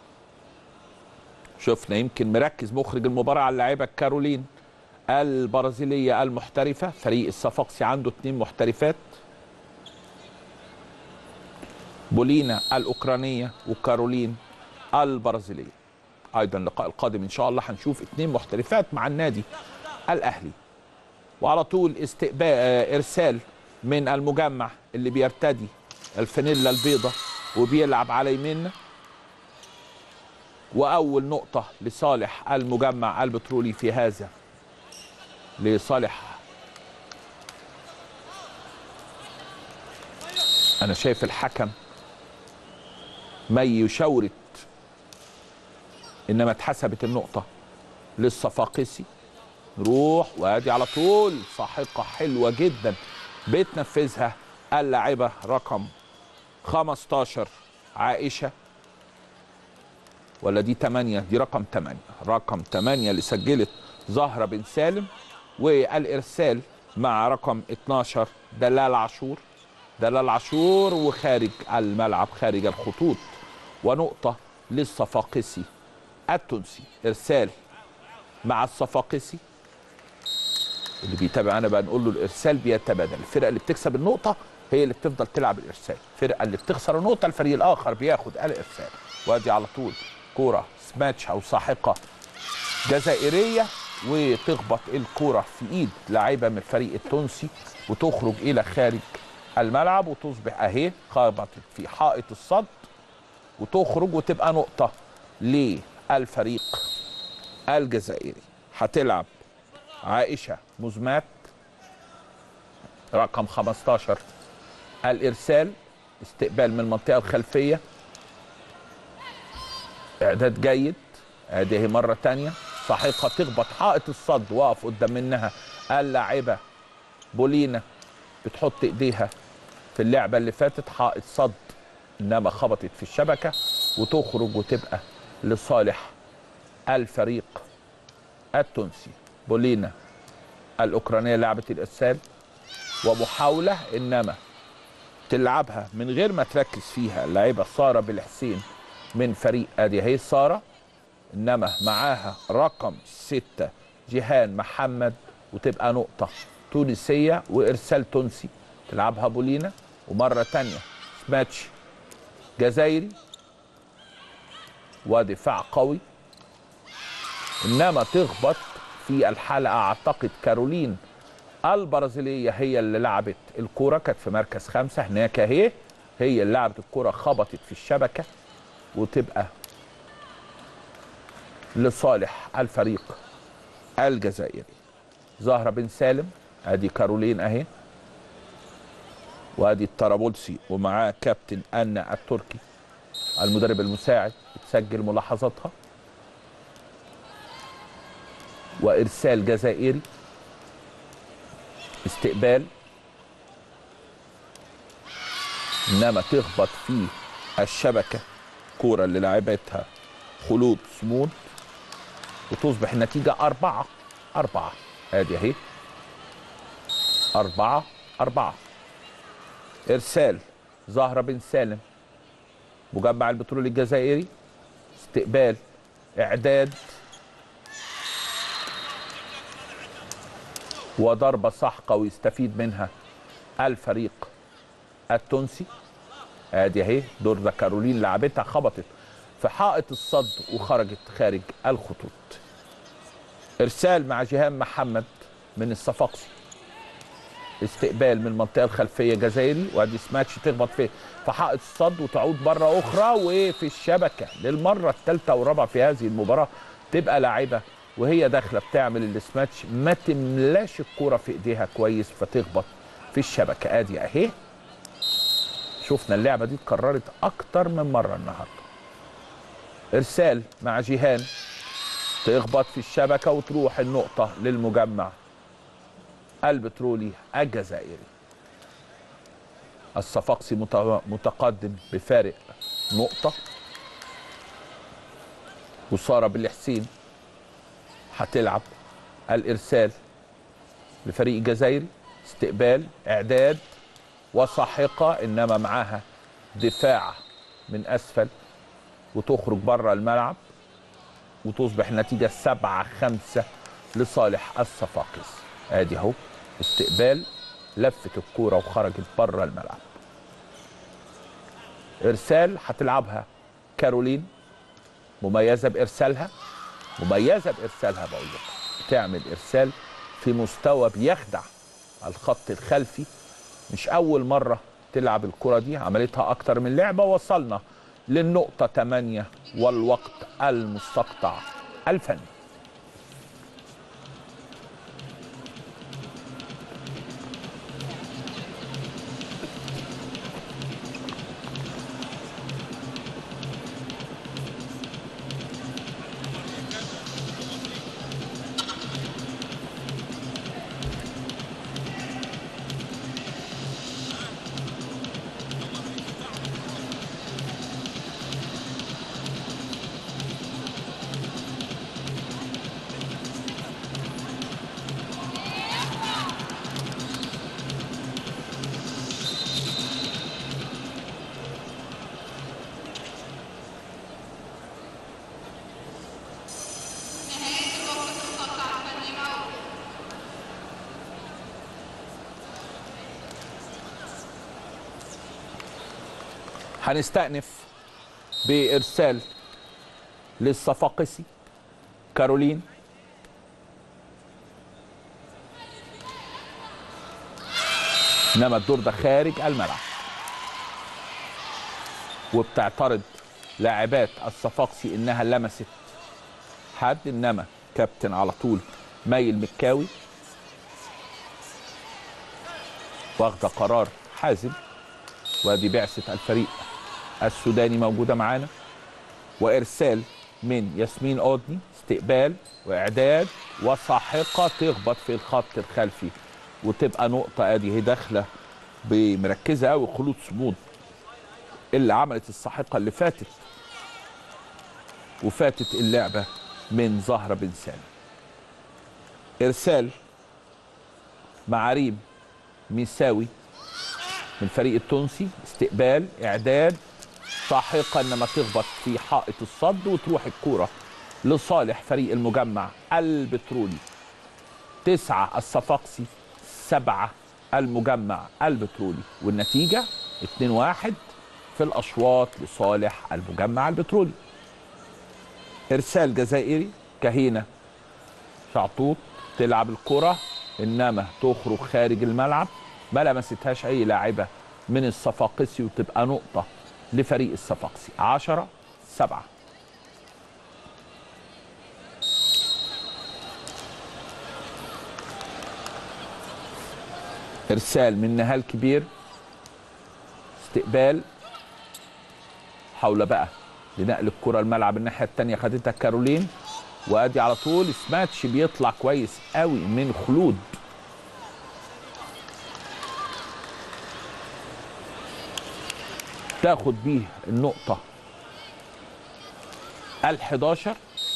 شفنا يمكن مركز مخرج المباراة على اللاعبة كارولين البرازيلية المحترفة فريق الصفاقسي عنده اثنين محترفات بولينا الأوكرانية وكارولين البرازيلية أيضا اللقاء القادم إن شاء الله هنشوف اثنين محترفات مع النادي الأهلي وعلى طول استقبال إرسال من المجمع اللي بيرتدي الفانيلا البيضة وبيلعب على يميننا وأول نقطة لصالح المجمع البترولي في هذا لصالح أنا شايف الحكم ما يشورت إنما اتحسبت النقطة للصفاقسي نروح وادي على طول ساحقة حلوة جدا بتنفذها اللاعبة رقم 15 عائشة ولا دي 8 دي رقم 8 رقم 8 اللي سجلت زهرة بن سالم والإرسال مع رقم 12 دلال عاشور دلال عاشور وخارج الملعب خارج الخطوط ونقطة للصفاقسي التونسي إرسال مع الصفاقسي اللي بيتابع انا بقى نقول له الارسال بيتبادل الفرقه اللي بتكسب النقطه هي اللي بتفضل تلعب الارسال الفرقه اللي بتخسر النقطه الفريق الاخر بياخد الارسال وادي على طول كوره سماتش او ساحقه جزائريه وتخبط الكوره في ايد لاعيبه من الفريق التونسي وتخرج الى خارج الملعب وتصبح اهي خبطت في حائط الصد وتخرج وتبقى نقطه للفريق الجزائري هتلعب عائشة مزمات رقم 15 الإرسال استقبال من المنطقة الخلفية إعداد جيد هذه مرة تانية صحيحة تخبط حائط الصد واقف قدام منها اللاعبة بولينا بتحط إيديها في اللعبة اللي فاتت حائط صد إنما خبطت في الشبكة وتخرج وتبقى لصالح الفريق التونسي بولينا الأوكرانية لعبت الإرسال ومحاولة إنما تلعبها من غير ما تركز فيها اللعيبة سارة بالحسين من فريق أدي هي سارة إنما معاها رقم ستة جيهان محمد وتبقى نقطة تونسية وإرسال تونسي تلعبها بولينا ومرة تانية سماتش جزائري ودفاع قوي إنما تخبط في الحلقه اعتقد كارولين البرازيليه هي اللي لعبت الكوره كانت في مركز خمسه هناك اهي هي اللي لعبت الكوره خبطت في الشبكه وتبقى لصالح الفريق الجزائري زهره بن سالم ادي كارولين اهي وادي الطرابلسي ومعاه كابتن انا التركي المدرب المساعد بتسجل ملاحظاتها وارسال جزائري استقبال انما تخبط في الشبكه كوره اللي لعبتها خلود صمود وتصبح النتيجة أربعة أربعة ادي اهي أربعة أربعة إرسال زهرة بن سالم مجمع البترول الجزائري استقبال إعداد وضربة سحقة ويستفيد منها الفريق التونسي ادي اهي دوردا كارولين لعبتها خبطت في حائط الصد وخرجت خارج الخطوط ارسال مع جهان محمد من الصفاقسي استقبال من المنطقه الخلفيه جزائري وادي سماتش تخبط في في حائط الصد وتعود مره اخرى وفي الشبكه للمره الثالثه والرابعه في هذه المباراه تبقى لاعبه وهي داخله بتعمل السماتش ما تملاش الكوره في ايديها كويس فتخبط في الشبكه ادي اهي شفنا اللعبه دي اتكررت اكتر من مره النهارده ارسال مع جيهان تخبط في الشبكه وتروح النقطه للمجمع البترولي الجزائري الصفاقسي مت- متقدم بفارق نقطه وساره بالحسين هتلعب الارسال لفريق الجزائري استقبال اعداد وساحقه انما معاها دفاع من اسفل وتخرج بره الملعب وتصبح النتيجه 7 5 لصالح الصفاقس ادي اهو استقبال لفت الكوره وخرجت بره الملعب ارسال هتلعبها كارولين مميزه بارسالها مميزه بارسالها بقول لك بتعمل ارسال في مستوى بيخدع الخط الخلفي مش اول مره تلعب الكره دي عملتها اكتر من لعبه وصلنا للنقطه 8 والوقت المستقطع الفني هنستأنف بإرسال للصفاقسي كارولين إنما الدور ده خارج الملعب وبتعترض لاعبات الصفاقسي إنها لمست حد إنما كابتن على طول مايل مكاوي واخده قرار حازم وادي بعثه الفريق السوداني موجوده معانا وارسال من ياسمين اودني استقبال واعداد وساحقه تخبط في الخط الخلفي وتبقى نقطه ادي هي داخله بمركزه قوي خلود صمود اللي عملت الساحقه اللي فاتت وفاتت اللعبه من زهره بن سالم ارسال مع ريم ميساوي من الفريق التونسي استقبال اعداد ساحقه انما تخبط في حائط الصد وتروح الكوره لصالح فريق المجمع البترولي تسعة الصفاقسي سبعة المجمع البترولي والنتيجة 2-1 في الأشواط لصالح المجمع البترولي إرسال جزائري كهينة شعطوط تلعب الكرة إنما تخرج خارج الملعب ما لمستهاش أي لاعبة من الصفاقسي وتبقى نقطة لفريق الصفاقسي 10 7 ارسال من نهال كبير استقبال حول بقى لنقل الكره الملعب الناحيه الثانيه خدتها كارولين وادي على طول سماتش بيطلع كويس قوي من خلود تاخد بيه النقطه ال11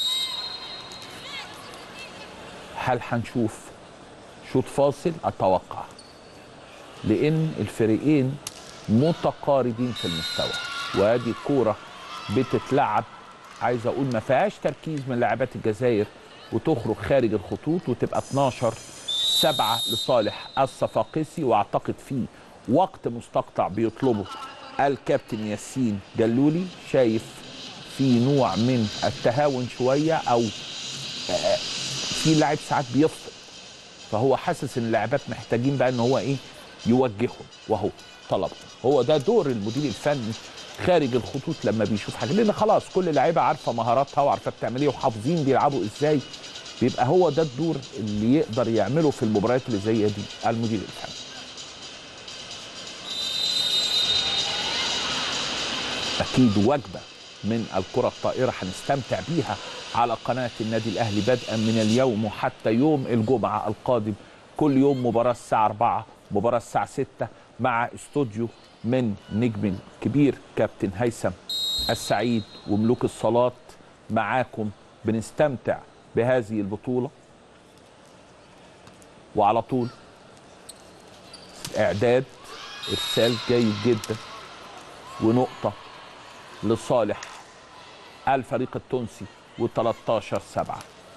هل هنشوف شوط فاصل اتوقع لان الفريقين متقاربين في المستوى وادي كوره بتتلعب عايز اقول ما فيهاش تركيز من لاعبات الجزائر وتخرج خارج الخطوط وتبقى 12 7 لصالح الصفاقسي واعتقد في وقت مستقطع بيطلبه الكابتن ياسين جلولي شايف في نوع من التهاون شويه او آه، في لاعب ساعات بيفصل فهو حاسس ان اللاعبات محتاجين بقى ان هو ايه يوجههم وهو طلب هو ده دور المدير الفني خارج الخطوط لما بيشوف حاجه لان خلاص كل لعيبه عارفه مهاراتها وعارفه بتعمل ايه وحافظين بيلعبوا ازاي بيبقى هو ده الدور اللي يقدر يعمله في المباريات اللي زي دي المدير الفني اكيد وجبه من الكره الطائره هنستمتع بيها على قناه النادي الاهلي بدءا من اليوم وحتى يوم الجمعه القادم كل يوم مباراه الساعه 4 مباراه الساعه 6 مع استوديو من نجم الكبير كابتن هيثم السعيد وملوك الصلاه معاكم بنستمتع بهذه البطوله وعلى طول اعداد ارسال جيد جدا ونقطه لصالح الفريق التونسي و13 7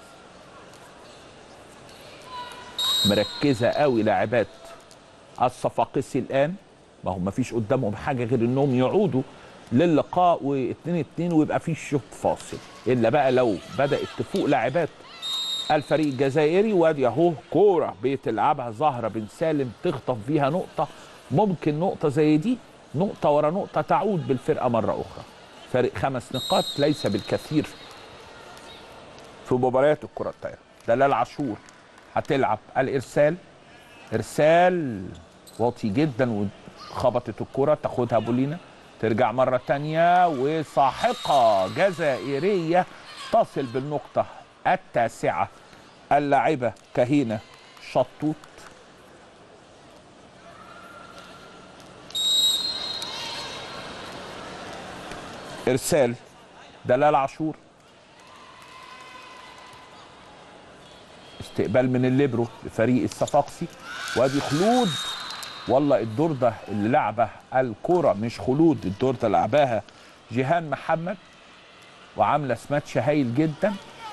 مركزه قوي لاعبات الصفاقسي الان ما هو ما فيش قدامهم حاجه غير انهم يعودوا للقاء و2 2 ويبقى في شوط فاصل الا بقى لو بدات تفوق لاعبات الفريق الجزائري وادي اهو كوره بتلعبها زهره بن سالم تخطف فيها نقطه ممكن نقطه زي دي نقطه ورا نقطه تعود بالفرقه مره اخرى فارق خمس نقاط ليس بالكثير في مباريات الكره الطايره دلال عاشور هتلعب الارسال ارسال واطي جدا وخبطت الكره تاخدها بولينا ترجع مره تانية وساحقه جزائريه تصل بالنقطه التاسعه اللاعبه كهينه شطوط ارسال دلال عاشور استقبال من الليبرو لفريق الصفاقسي وادي خلود والله الدور ده اللي لعبه الكرة مش خلود الدور ده لعباها جيهان محمد وعامله سماتش هايل جدا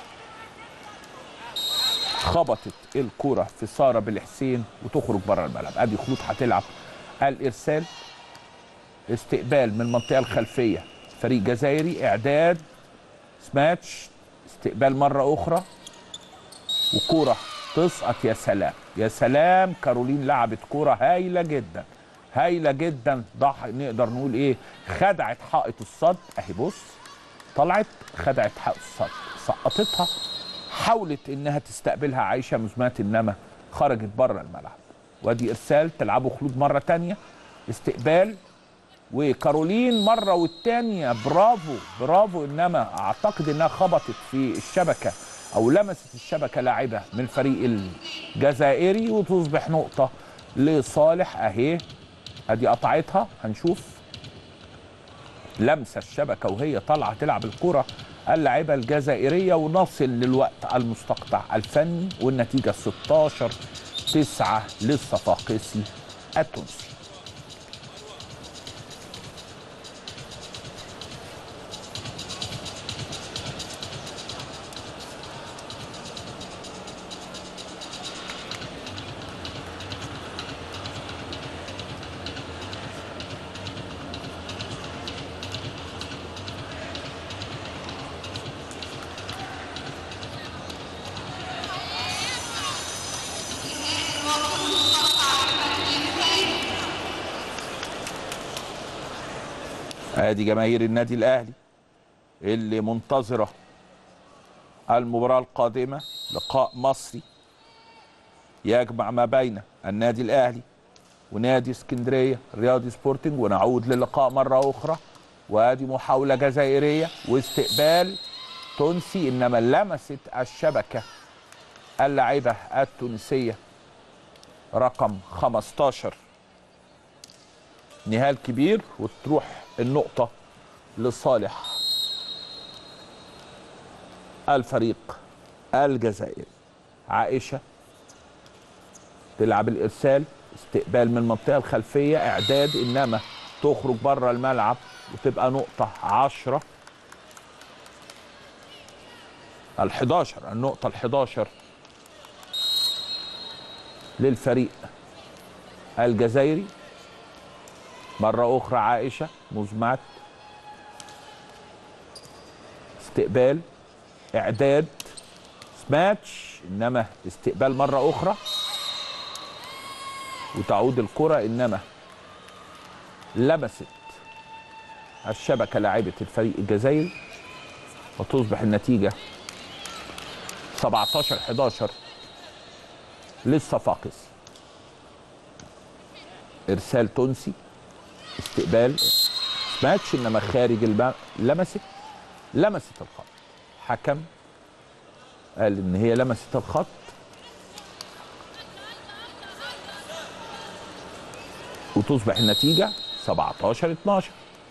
خبطت الكرة في سارة بالحسين وتخرج بره الملعب ادي خلود هتلعب الارسال استقبال من المنطقة الخلفية فريق جزائري اعداد سماتش استقبال مرة اخرى وكوره تسقط يا سلام يا سلام كارولين لعبت كوره هايله جدا هايله جدا ضح نقدر نقول ايه خدعت حائط الصد اهي بص طلعت خدعت حائط الصد سقطتها حاولت انها تستقبلها عايشه مزمات انما خرجت بره الملعب وادي ارسال تلعبه خلود مره تانية استقبال وكارولين مره والتانية برافو برافو انما اعتقد انها خبطت في الشبكه او لمست الشبكه لاعبه من الفريق الجزائري وتصبح نقطه لصالح اهي ادي قطعتها هنشوف لمسه الشبكه وهي طالعه تلعب الكره اللاعبه الجزائريه ونصل للوقت المستقطع الفني والنتيجه 16 9 للصفاقسي التونسي ادي جماهير النادي الاهلي اللي منتظره المباراه القادمه لقاء مصري يجمع ما بين النادي الاهلي ونادي اسكندريه رياضي سبورتنج ونعود للقاء مره اخرى وادي محاوله جزائريه واستقبال تونسي انما لمست الشبكه اللاعبه التونسيه رقم 15 نهال كبير وتروح النقطة لصالح الفريق الجزائري عائشه تلعب الارسال استقبال من المنطقه الخلفيه اعداد انما تخرج بره الملعب وتبقى نقطه 10 ال 11 النقطه ال 11 للفريق الجزائري مرة أخرى عائشة مزمات استقبال إعداد سماتش إنما استقبال مرة أخرى وتعود الكرة إنما لمست الشبكة لاعبة الفريق الجزائري وتصبح النتيجة 17 11 للصفاقس ارسال تونسي استقبال ماتش انما خارج الب... لمست لمست الخط حكم قال ان هي لمست الخط وتصبح النتيجه 17 12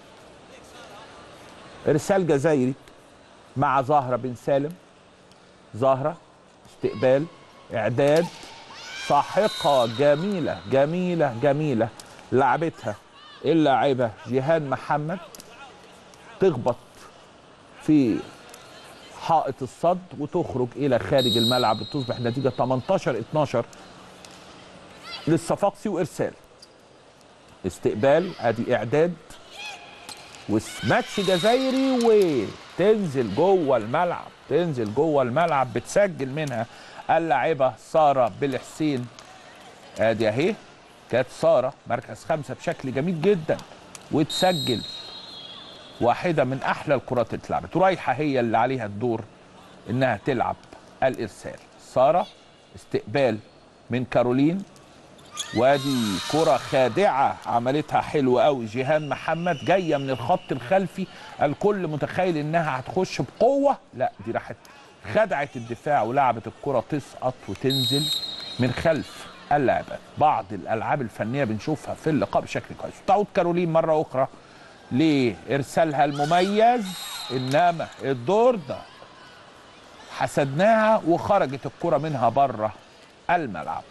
ارسال جزائري مع زهره بن سالم زهره استقبال اعداد ساحقه جميله جميله جميله لعبتها اللاعبه جيهان محمد تخبط في حائط الصد وتخرج الى خارج الملعب تصبح نتيجه 18 12 للصفاقسي وارسال استقبال ادي اعداد وماتش جزائري وتنزل جوه الملعب تنزل جوه الملعب بتسجل منها اللاعبه ساره بالحسين ادي اهي كانت ساره مركز خمسه بشكل جميل جدا وتسجل واحده من احلى الكرات اللي اتلعبت ورايحه هي اللي عليها الدور انها تلعب الارسال ساره استقبال من كارولين وادي كرة خادعة عملتها حلوة قوي جيهان محمد جاية من الخط الخلفي الكل متخيل انها هتخش بقوة لا دي راحت خدعت الدفاع ولعبت الكرة تسقط وتنزل من خلف اللاعبات بعض الالعاب الفنية بنشوفها في اللقاء بشكل كويس تعود كارولين مرة اخرى لارسالها المميز انما الدور ده حسدناها وخرجت الكرة منها بره الملعب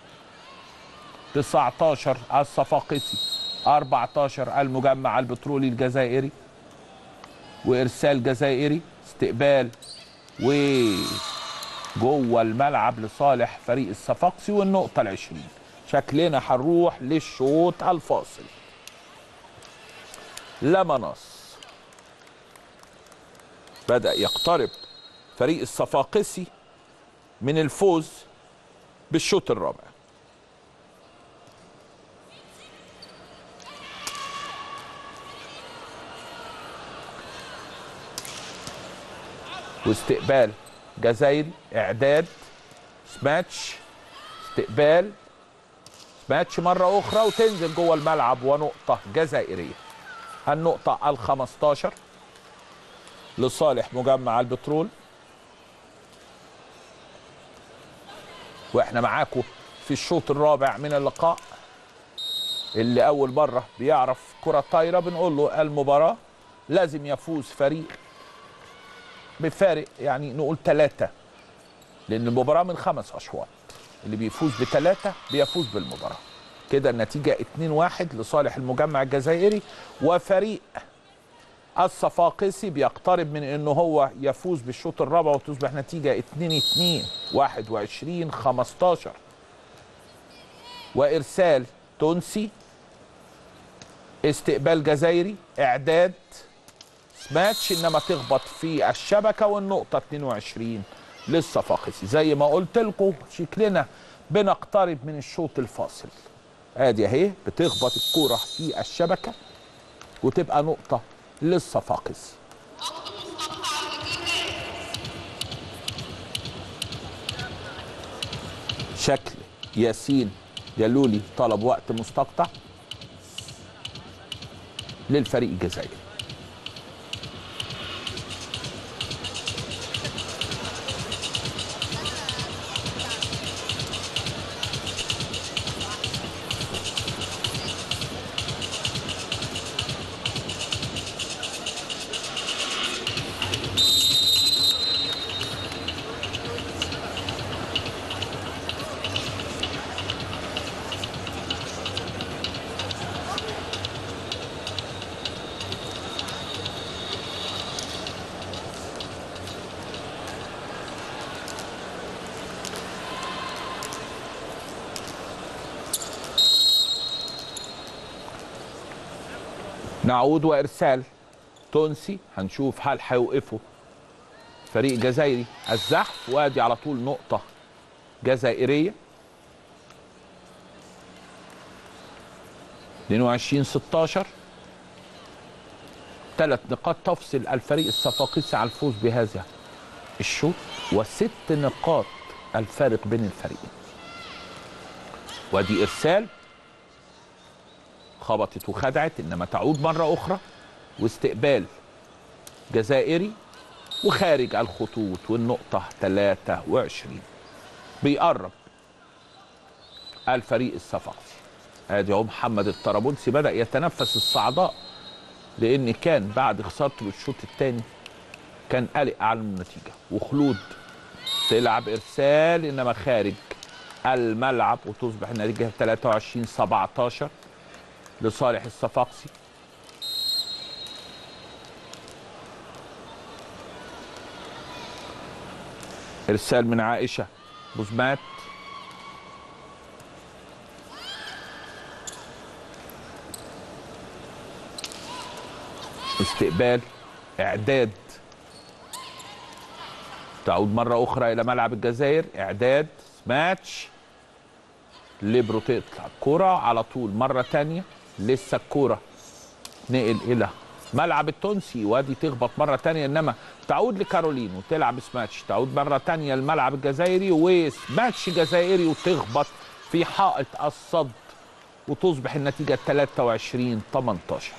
19 الصفاقسي 14 المجمع البترولي الجزائري وارسال جزائري استقبال و جوه الملعب لصالح فريق الصفاقسي والنقطة العشرين شكلنا هنروح للشوط الفاصل لا مناص بدأ يقترب فريق الصفاقسي من الفوز بالشوط الرابع واستقبال جزائري اعداد سماتش استقبال سماتش مره اخرى وتنزل جوه الملعب ونقطه جزائريه النقطه ال 15 لصالح مجمع البترول واحنا معاكم في الشوط الرابع من اللقاء اللي اول مره بيعرف كره طايره بنقول له المباراه لازم يفوز فريق بفارق يعني نقول ثلاثة لأن المباراة من خمس أشواط اللي بيفوز بثلاثة بيفوز بالمباراة كده النتيجة 2-1 لصالح المجمع الجزائري وفريق الصفاقسي بيقترب من انه هو يفوز بالشوط الرابع وتصبح نتيجة 2-2 21 15 وارسال تونسي استقبال جزائري اعداد ماتش انما تخبط في الشبكه والنقطه 22 للصفاقسي زي ما قلت لكم شكلنا بنقترب من الشوط الفاصل ادي اهي بتخبط الكوره في الشبكه وتبقى نقطه للصفاقسي شكل ياسين جلولي طلب وقت مستقطع للفريق الجزائري نعود وارسال تونسي هنشوف هل هيوقفوا فريق جزائري الزحف وادي على طول نقطه جزائريه 22 16 ثلاث نقاط تفصل الفريق الصفاقسي على الفوز بهذا الشوط وست نقاط الفارق بين الفريقين وادي ارسال خبطت وخدعت انما تعود مره اخرى واستقبال جزائري وخارج الخطوط والنقطه 23 بيقرب الفريق الصفاقسي ادي اهو محمد الطرابلسي بدا يتنفس الصعداء لان كان بعد خسارته للشوط الثاني كان قلق على النتيجه وخلود تلعب ارسال انما خارج الملعب وتصبح النتيجه 23 17 لصالح الصفاقسي ارسال من عائشه بوزمات استقبال اعداد تعود مرة أخرى إلى ملعب الجزائر إعداد ماتش ليبرو تطلع الكرة على طول مرة تانية لسه الكرة نقل إلى ملعب التونسي وادي تخبط مرة تانية إنما تعود لكارولين وتلعب سماتش تعود مرة تانية الملعب الجزائري وسماتش جزائري وتخبط في حائط الصد وتصبح النتيجة 23 18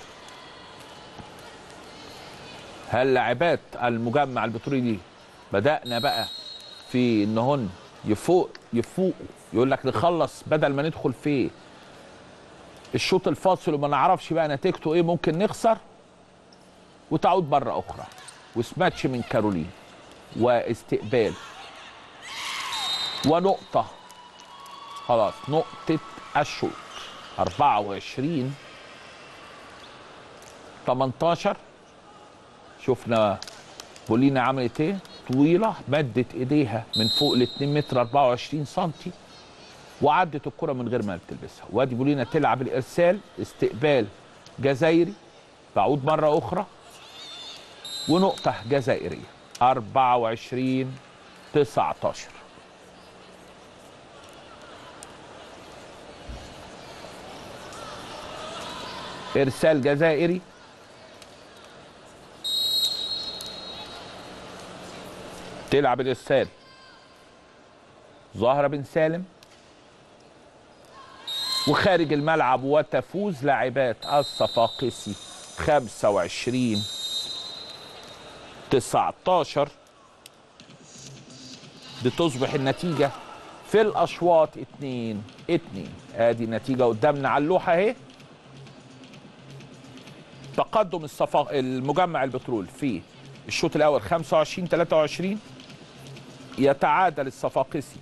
هل لاعبات المجمع البترولي بدأنا بقى في انهن يفوق يفوقوا يقول لك نخلص بدل ما ندخل في الشوط الفاصل وما نعرفش بقى نتيجته ايه ممكن نخسر وتعود مرة أخرى وسماتش من كارولين واستقبال ونقطة خلاص نقطة الشوط 24 18 شفنا بولينا عملت ايه طويله مدت ايديها من فوق ال 2 متر 24 سم وعدت الكره من غير ما تلبسها وادي بولينا تلعب الارسال استقبال جزائري بعود مره اخرى ونقطه جزائريه 24 19 ارسال جزائري تلعب الارسال زهره بن سالم وخارج الملعب وتفوز لاعبات الصفاقسي 25 19 بتصبح النتيجه في الاشواط 2 2 ادي النتيجه قدامنا على اللوحه اهي تقدم الصفا المجمع البترول في الشوط الاول 25 23 يتعادل الصفاقسي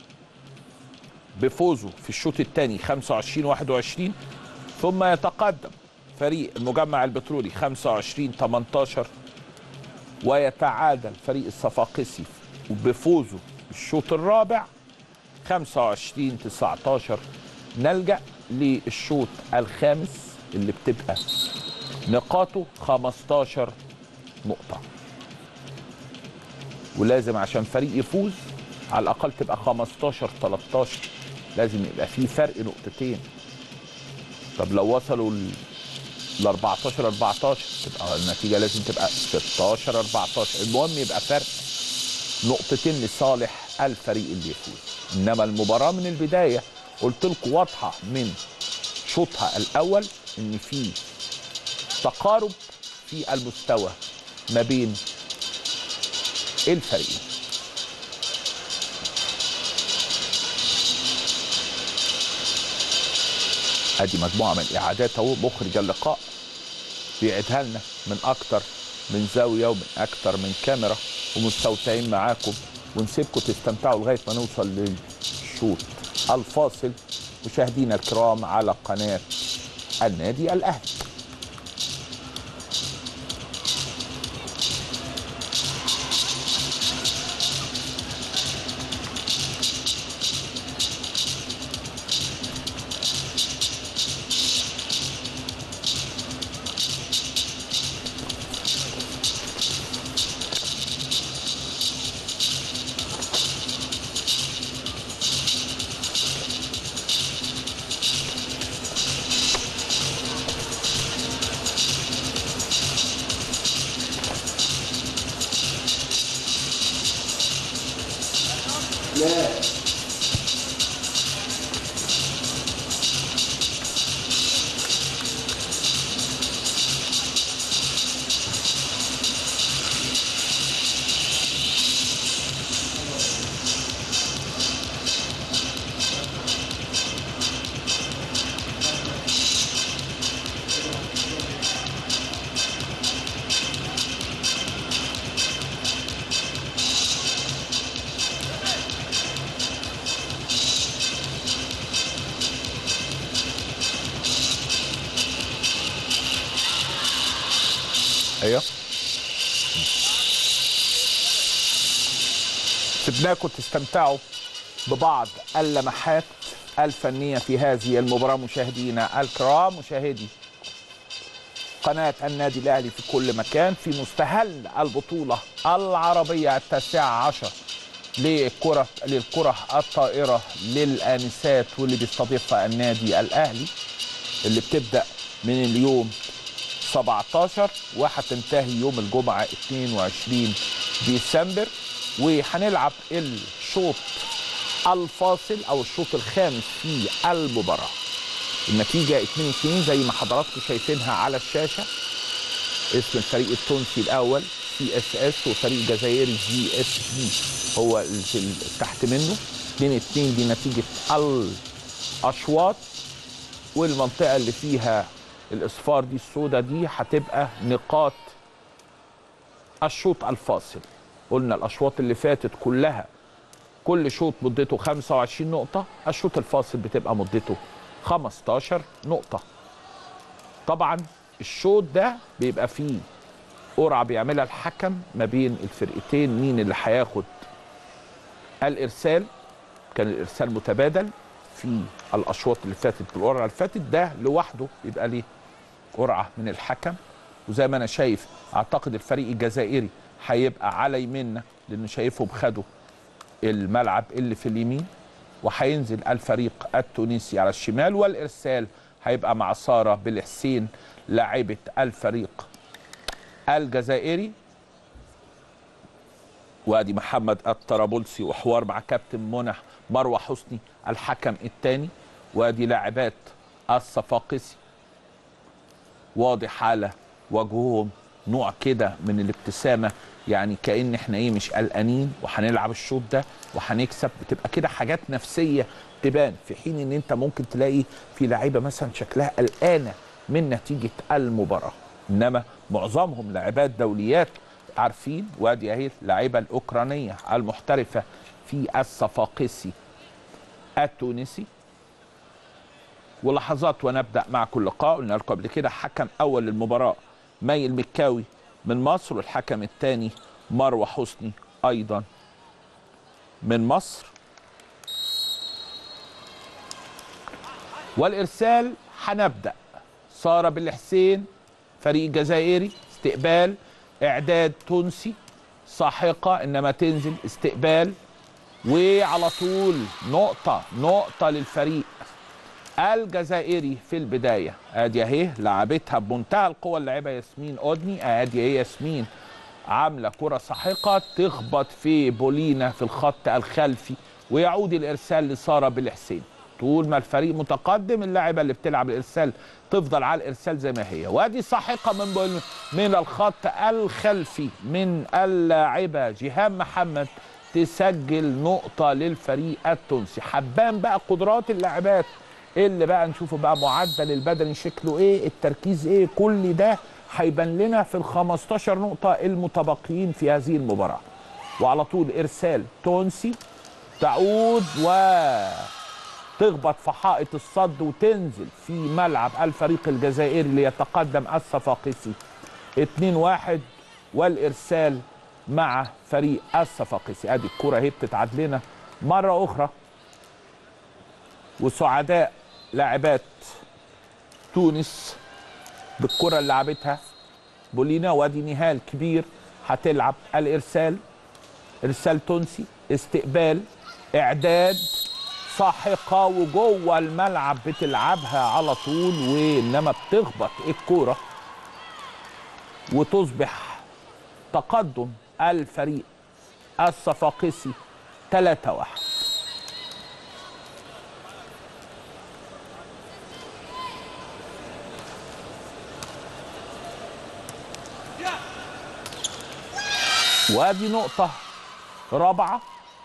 بفوزه في الشوط الثاني 25 21 ثم يتقدم فريق المجمع البترولي 25 18 ويتعادل فريق الصفاقسي بفوزه الشوط الرابع 25 19 نلجا للشوط الخامس اللي بتبقى نقاطه 15 نقطه ولازم عشان فريق يفوز على الاقل تبقى 15 13 لازم يبقى في فرق نقطتين طب لو وصلوا ل 14 14 تبقى النتيجه لازم تبقى 16 14 المهم يبقى فرق نقطتين لصالح الفريق اللي يفوز انما المباراه من البدايه قلت لكم واضحه من شوطها الاول ان في تقارب في المستوى ما بين الفريقين ادي مجموعه من الاعادات اهو مخرج اللقاء بيعيدها لنا من اكتر من زاويه ومن اكتر من كاميرا ومستمتعين معاكم ونسيبكم تستمتعوا لغايه ما نوصل للشوط الفاصل مشاهدينا الكرام على قناه النادي الاهلي ايوه سيبناكم تستمتعوا ببعض اللمحات الفنية في هذه المباراة مشاهدينا الكرام مشاهدي قناة النادي الأهلي في كل مكان في مستهل البطولة العربية التاسعة عشر للكرة للكرة الطائرة للآنسات واللي بيستضيفها النادي الأهلي اللي بتبدأ من اليوم 17 وهتنتهي يوم الجمعة 22 ديسمبر وهنلعب الشوط الفاصل او الشوط الخامس في المباراة النتيجة 2 2 زي ما حضراتكم شايفينها على الشاشة اسم الفريق التونسي الاول سي اس اس وفريق جزائري جي اس بي هو اللي في- تحت منه 2 2 دي نتيجة الاشواط والمنطقة اللي فيها الاصفار دي السوداء دي هتبقى نقاط الشوط الفاصل قلنا الاشواط اللي فاتت كلها كل شوط مدته 25 نقطة الشوط الفاصل بتبقى مدته 15 نقطة طبعا الشوط ده بيبقى فيه قرعة بيعملها الحكم ما بين الفرقتين مين اللي هياخد الارسال كان الارسال متبادل في الاشواط اللي فاتت بالقرعه اللي فاتت ده لوحده يبقى ليه قرعه من الحكم وزي ما انا شايف اعتقد الفريق الجزائري هيبقى على يميننا لان شايفهم خدوا الملعب اللي في اليمين وهينزل الفريق التونسي على الشمال والارسال هيبقى مع ساره بالحسين لاعبه الفريق الجزائري وادي محمد الطرابلسي وحوار مع كابتن منى مروه حسني الحكم الثاني وادي لاعبات الصفاقسي واضح على وجههم نوع كده من الابتسامه يعني كان احنا ايه مش قلقانين وهنلعب الشوط ده وهنكسب بتبقى كده حاجات نفسيه تبان في حين ان انت ممكن تلاقي في لعيبه مثلا شكلها قلقانه من نتيجه المباراه انما معظمهم لاعبات دوليات عارفين وادي اهي اللاعيبه الاوكرانيه المحترفه في الصفاقسي التونسي ولحظات ونبدا معكم اللقاء قلنا لكم قبل كده حكم اول المباراه مي المكاوي من مصر والحكم الثاني مروه حسني ايضا من مصر والارسال هنبدا ساره بالحسين فريق جزائري استقبال اعداد تونسي ساحقه انما تنزل استقبال وعلى طول نقطه نقطه للفريق الجزائري في البدايه ادي اهي لعبتها بمنتهى القوه اللاعبه ياسمين اودني ادي اهي ياسمين عامله كره ساحقه تخبط في بولينا في الخط الخلفي ويعود الارسال لساره بالحسين طول ما الفريق متقدم اللاعبه اللي بتلعب الارسال تفضل على الارسال زي ما هي وادي ساحقه من بول من الخط الخلفي من اللاعبه جيهان محمد تسجل نقطه للفريق التونسي حبان بقى قدرات اللاعبات اللي بقى نشوفه بقى معدل البدني شكله ايه التركيز ايه كل ده هيبان لنا في ال 15 نقطه المتبقيين في هذه المباراه وعلى طول ارسال تونسي تعود و تخبط في حائط الصد وتنزل في ملعب الفريق الجزائري ليتقدم الصفاقسي 2-1 والارسال مع فريق الصفاقسي ادي الكره اهي بتتعاد لنا مره اخرى وسعداء لاعبات تونس بالكره اللي لعبتها بولينا وادي نهال كبير هتلعب الارسال ارسال تونسي استقبال اعداد ساحقه وجوه الملعب بتلعبها على طول وانما بتخبط الكوره وتصبح تقدم الفريق الصفاقسي 3-1 وادي نقطة رابعة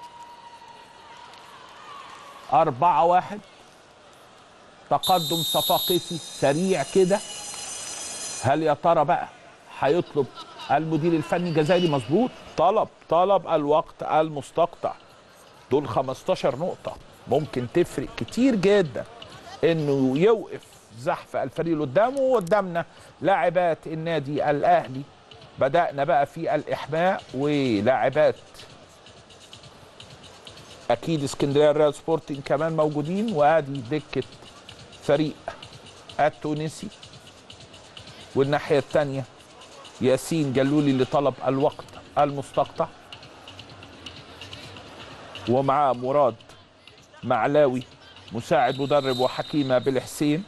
أربعة واحد تقدم صفاقسي سريع كده هل يا ترى بقى هيطلب المدير الفني الجزائري مظبوط طلب طلب الوقت المستقطع دول 15 نقطة ممكن تفرق كتير جدا انه يوقف زحف الفريق اللي قدامه وقدامنا لاعبات النادي الاهلي بدأنا بقى في الإحماء ولاعبات أكيد اسكندرية الريال سبورتنج كمان موجودين وأدي دكة فريق التونسي والناحية الثانية ياسين جلولي اللي طلب الوقت المستقطع ومعاه مراد معلاوي مساعد مدرب وحكيمة بالحسين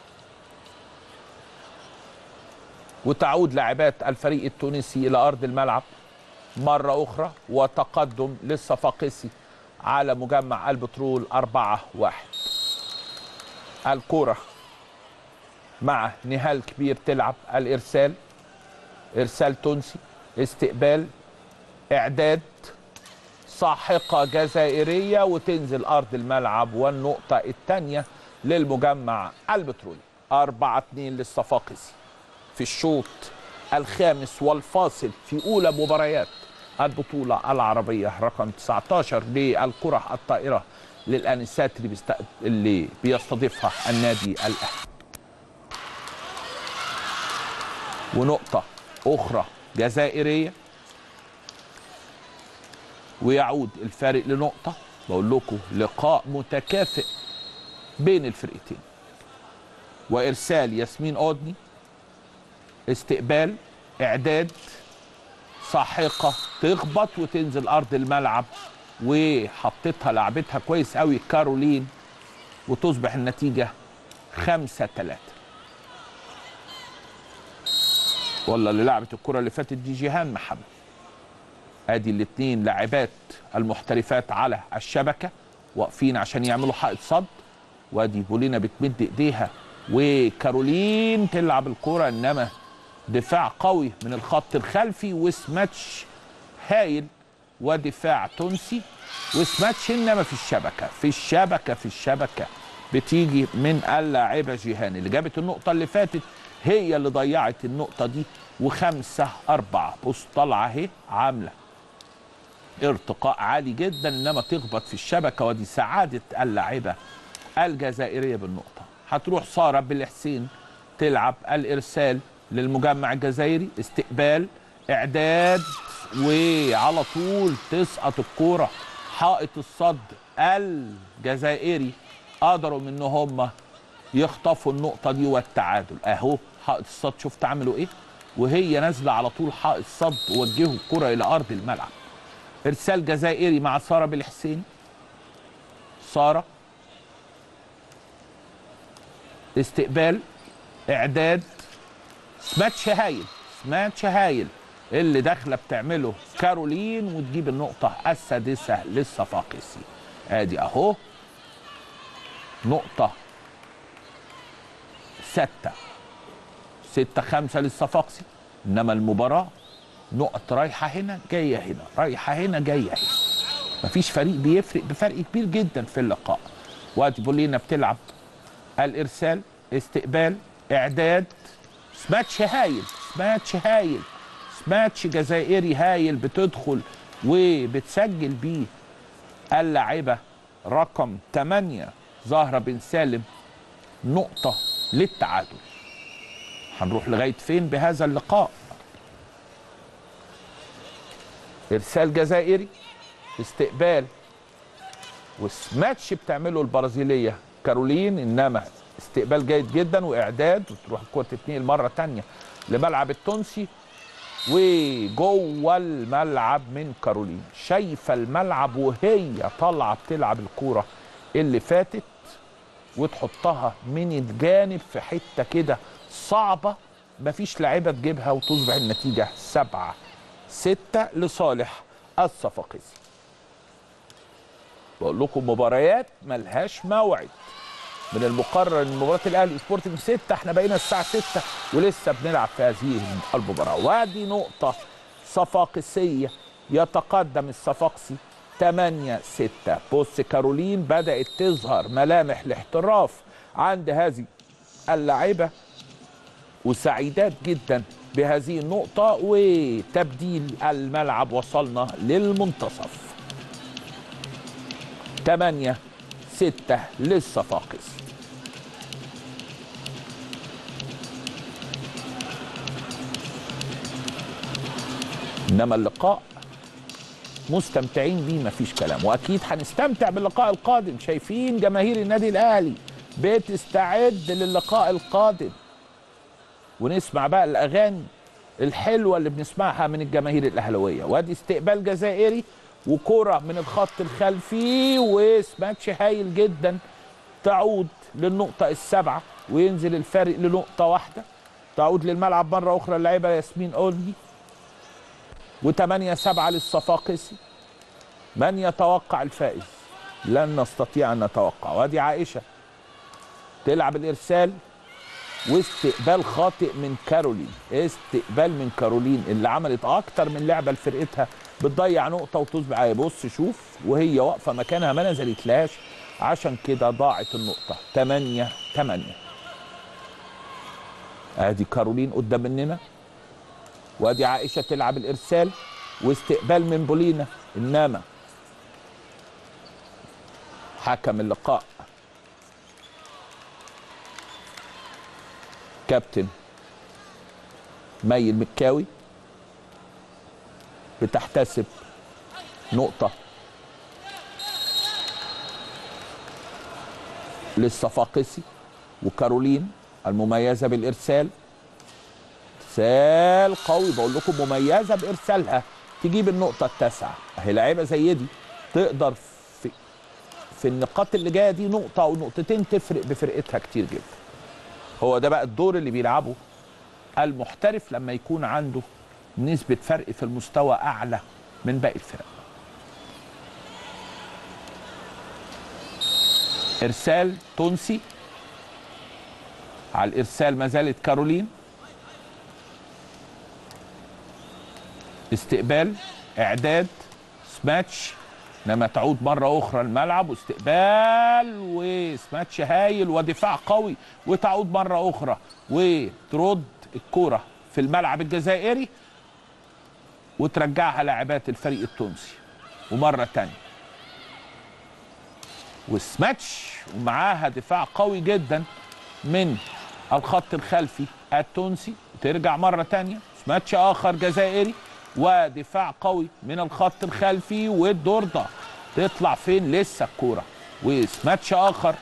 وتعود لاعبات الفريق التونسي إلى أرض الملعب مرة أخرى وتقدم للصفاقسي على مجمع البترول أربعة واحد الكرة مع نهال كبير تلعب الإرسال إرسال تونسي استقبال إعداد ساحقة جزائرية وتنزل أرض الملعب والنقطة الثانية للمجمع البترولي أربعة اتنين للصفاقسي في الشوط الخامس والفاصل في أولى مباريات البطولة العربية رقم 19 للكرة الطائرة للآنسات اللي, بيست... اللي بيستضيفها النادي الأهلي ونقطة أخرى جزائرية ويعود الفارق لنقطة بقول لكم لقاء متكافئ بين الفرقتين وإرسال ياسمين أودني استقبال إعداد ساحقة تخبط وتنزل أرض الملعب وحطتها لعبتها كويس قوي كارولين وتصبح النتيجة خمسة ثلاثة والله اللي لعبت الكرة اللي فاتت دي جيهان محمد ادي الاثنين لاعبات المحترفات على الشبكة واقفين عشان يعملوا حائط صد وادي بولينا بتمد ايديها وكارولين تلعب الكرة انما دفاع قوي من الخط الخلفي وسماتش هايل ودفاع تونسي وسماتش انما في الشبكه في الشبكه في الشبكه بتيجي من اللاعبه جيهان اللي جابت النقطه اللي فاتت هي اللي ضيعت النقطه دي وخمسه اربعه بص طالعه اهي عامله ارتقاء عالي جدا انما تخبط في الشبكه ودي سعاده اللاعبه الجزائريه بالنقطه هتروح ساره بالحسين تلعب الارسال للمجمع الجزائري استقبال اعداد وعلى طول تسقط الكوره حائط الصد الجزائري قدروا ان هم يخطفوا النقطه دي والتعادل اهو حائط الصد شفت عملوا ايه وهي نازله على طول حائط صد وجهوا الكره الى ارض الملعب ارسال جزائري مع ساره بالحسين ساره استقبال اعداد سماتش هايل سماتش هايل اللي داخله بتعمله كارولين وتجيب النقطه السادسه للصفاقسي ادي اهو نقطه ستة ستة خمسة للصفاقسي إنما المباراة نقط رايحة هنا جاية هنا رايحة هنا جاية هنا مفيش فريق بيفرق بفرق كبير جدا في اللقاء وادي بولينا بتلعب الإرسال استقبال إعداد سماتش هايل سماتش هايل سماتش جزائري هايل بتدخل وبتسجل بيه اللاعبة رقم 8 زهرة بن سالم نقطة للتعادل هنروح لغاية فين بهذا اللقاء إرسال جزائري استقبال وسماتش بتعمله البرازيلية كارولين إنما استقبال جيد جدا وإعداد وتروح الكرة تتنقل مرة تانية لملعب التونسي وجوه الملعب من كارولين شايفة الملعب وهي طالعة بتلعب الكورة اللي فاتت وتحطها من الجانب في حته كده صعبه مفيش لعيبه تجيبها وتصبح النتيجه سبعه سته لصالح الصفاقسي. بقول لكم مباريات ملهاش موعد من المقرر ان مباراه الاهلي سبورتنج 6 احنا بقينا الساعه 6 ولسه بنلعب في هذه المباراه وادي نقطه صفاقسيه يتقدم الصفاقسي 8 6 بص كارولين بدات تظهر ملامح الاحتراف عند هذه اللاعبه وسعيدات جدا بهذه النقطة وتبديل الملعب وصلنا للمنتصف 8 6 للصفاقس انما اللقاء مستمتعين بيه مفيش كلام واكيد هنستمتع باللقاء القادم شايفين جماهير النادي الاهلي بتستعد للقاء القادم ونسمع بقى الاغاني الحلوه اللي بنسمعها من الجماهير الاهلاويه وادي استقبال جزائري وكره من الخط الخلفي وسماتش هايل جدا تعود للنقطه السابعه وينزل الفارق لنقطه واحده تعود للملعب مره اخرى اللاعبه ياسمين اولجي و8 7 للصفاقسي من يتوقع الفائز لن نستطيع ان نتوقع وادي عائشه تلعب الارسال واستقبال خاطئ من كارولين استقبال من كارولين اللي عملت اكتر من لعبه لفرقتها بتضيع نقطه وتصبح عليها بص شوف وهي واقفه مكانها ما نزلتلاش عشان كده ضاعت النقطه 8 8 ادي كارولين قدام مننا وادي عائشه تلعب الارسال واستقبال من بولينا انما حكم اللقاء كابتن مي المكاوي بتحتسب نقطة للصفاقسي وكارولين المميزة بالإرسال إرسال قوي بقول لكم مميزة بإرسالها تجيب النقطة التاسعة أهي لعيبة زي دي تقدر في في النقاط اللي جاية دي نقطة أو نقطتين تفرق بفرقتها كتير جدا هو ده بقى الدور اللي بيلعبه المحترف لما يكون عنده نسبة فرق في المستوى أعلى من باقي الفرق إرسال تونسي على الإرسال ما زالت كارولين استقبال إعداد سماتش لما تعود مرة أخرى الملعب واستقبال وسماتش هايل ودفاع قوي وتعود مرة أخرى وترد الكرة في الملعب الجزائري وترجعها لاعبات الفريق التونسي ومرة تانية وسماتش ومعاها دفاع قوي جدا من الخط الخلفي التونسي ترجع مرة تانية سماتش آخر جزائري ودفاع قوي من الخط الخلفي والدور ده تطلع فين لسه الكوره وسماتش اخر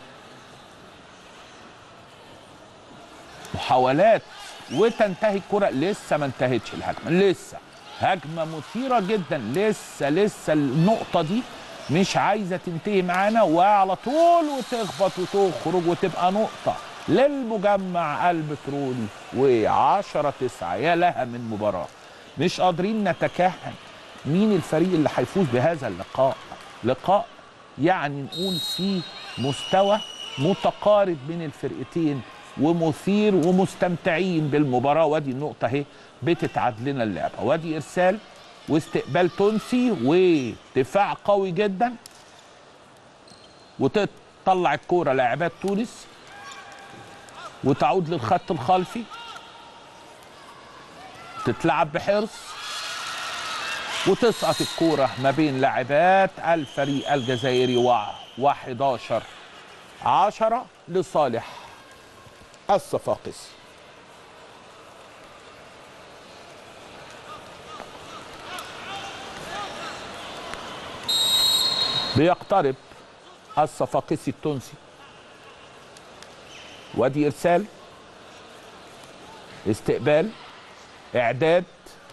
محاولات وتنتهي الكره لسه ما انتهتش الهجمه لسه هجمه مثيره جدا لسه لسه النقطه دي مش عايزه تنتهي معانا وعلى طول وتخبط وتخرج وتبقى نقطه للمجمع البترولي و10 9 يا لها من مباراه مش قادرين نتكهن مين الفريق اللي هيفوز بهذا اللقاء لقاء يعني نقول فيه مستوى متقارب بين الفرقتين ومثير ومستمتعين بالمباراه وادي النقطه اهي بتتعاد لنا اللعبه وادي ارسال واستقبال تونسي ودفاع قوي جدا وتطلع الكوره لاعبات تونس وتعود للخط الخلفي تتلعب بحرص وتسقط الكورة ما بين لاعبات الفريق الجزائري و11 عشرة لصالح الصفاقسي بيقترب الصفاقسي التونسي وادي ارسال استقبال اعداد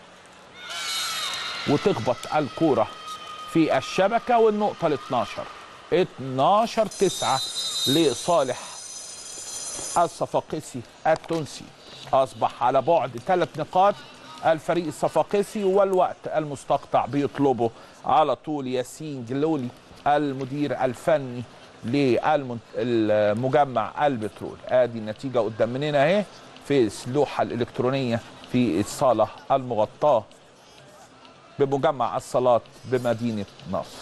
وتخبط الكوره في الشبكه والنقطه ال 12 12 9 لصالح الصفاقسي التونسي اصبح على بعد ثلاث نقاط الفريق الصفاقسي والوقت المستقطع بيطلبه على طول ياسين جلولي المدير الفني للمجمع البترول ادي النتيجه قدام مننا اهي في اللوحه الالكترونيه في الصاله المغطاه بمجمع الصالات بمدينه نصر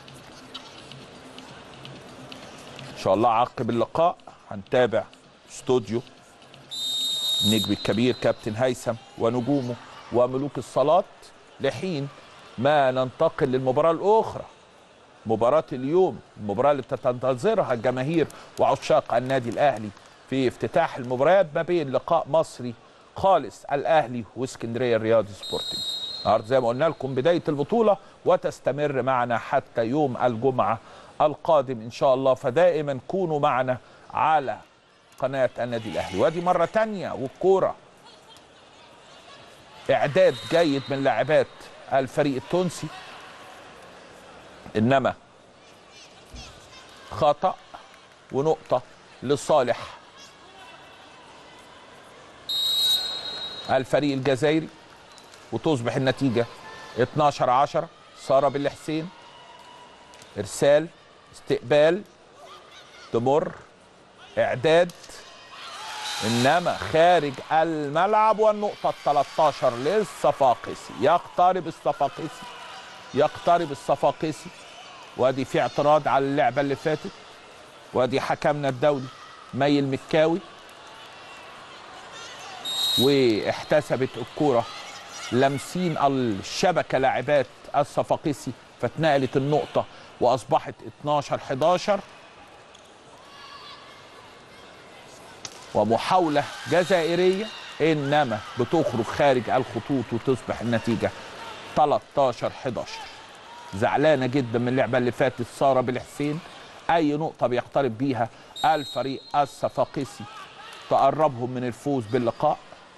ان شاء الله عقب اللقاء هنتابع استوديو النجم الكبير كابتن هيثم ونجومه وملوك الصالات لحين ما ننتقل للمباراه الاخرى مباراة اليوم المباراة اللي تنتظرها الجماهير وعشاق النادي الأهلي في افتتاح المباريات ما بين لقاء مصري خالص الأهلي واسكندرية الرياضي سبورتنج النهارده زي ما قلنا لكم بداية البطولة وتستمر معنا حتى يوم الجمعة القادم إن شاء الله فدائما كونوا معنا على قناة النادي الأهلي وادي مرة تانية والكورة إعداد جيد من لاعبات الفريق التونسي انما خطا ونقطه لصالح الفريق الجزائري وتصبح النتيجه 12 10 ساره بالحسين ارسال استقبال تمر اعداد انما خارج الملعب والنقطه ال 13 للصفاقسي يقترب الصفاقسي يقترب الصفاقسي وادي في اعتراض على اللعبه اللي فاتت وادي حكمنا الدولي مي المكاوي واحتسبت الكوره لامسين الشبكه لاعبات الصفاقسي فاتنقلت النقطه واصبحت 12 11 ومحاوله جزائريه انما بتخرج خارج الخطوط وتصبح النتيجه 13 11 زعلانه جدا من اللعبه اللي فاتت ساره بالحسين اي نقطه بيقترب بيها الفريق الصفاقسي تقربهم من الفوز باللقاء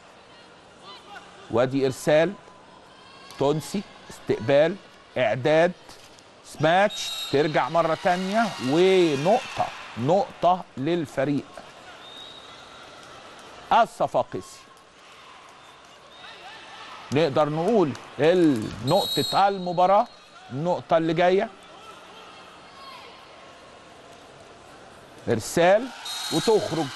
وادي ارسال تونسي استقبال اعداد سماتش ترجع مره تانية ونقطه نقطه للفريق الصفاقسي نقدر نقول نقطة المباراة النقطة اللي جاية إرسال وتخرج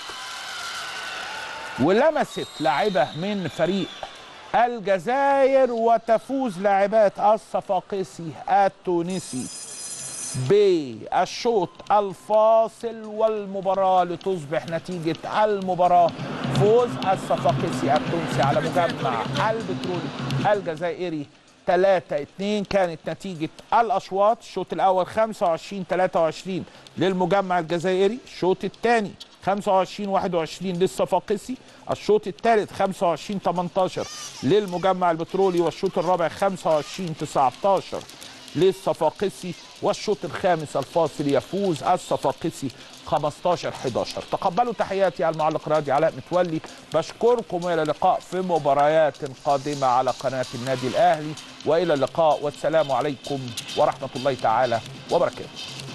ولمست لاعبة من فريق الجزائر وتفوز لاعبات الصفاقسي التونسي بالشوط الفاصل والمباراة لتصبح نتيجة المباراة فوز الصفاقسي التونسي على مجمع البترولي الجزائري 3 2 كانت نتيجة الأشواط الشوط الأول 25 23 للمجمع الجزائري الشوط الثاني 25 21 للصفاقسي الشوط الثالث 25 18 للمجمع البترولي والشوط الرابع 25 19 للصفاقسي والشوط الخامس الفاصل يفوز الصفاقسي 15 11 تقبلوا تحياتي المعلق رياضي علاء متولي بشكركم والى اللقاء في مباريات قادمه على قناه النادي الاهلي والى اللقاء والسلام عليكم ورحمه الله تعالى وبركاته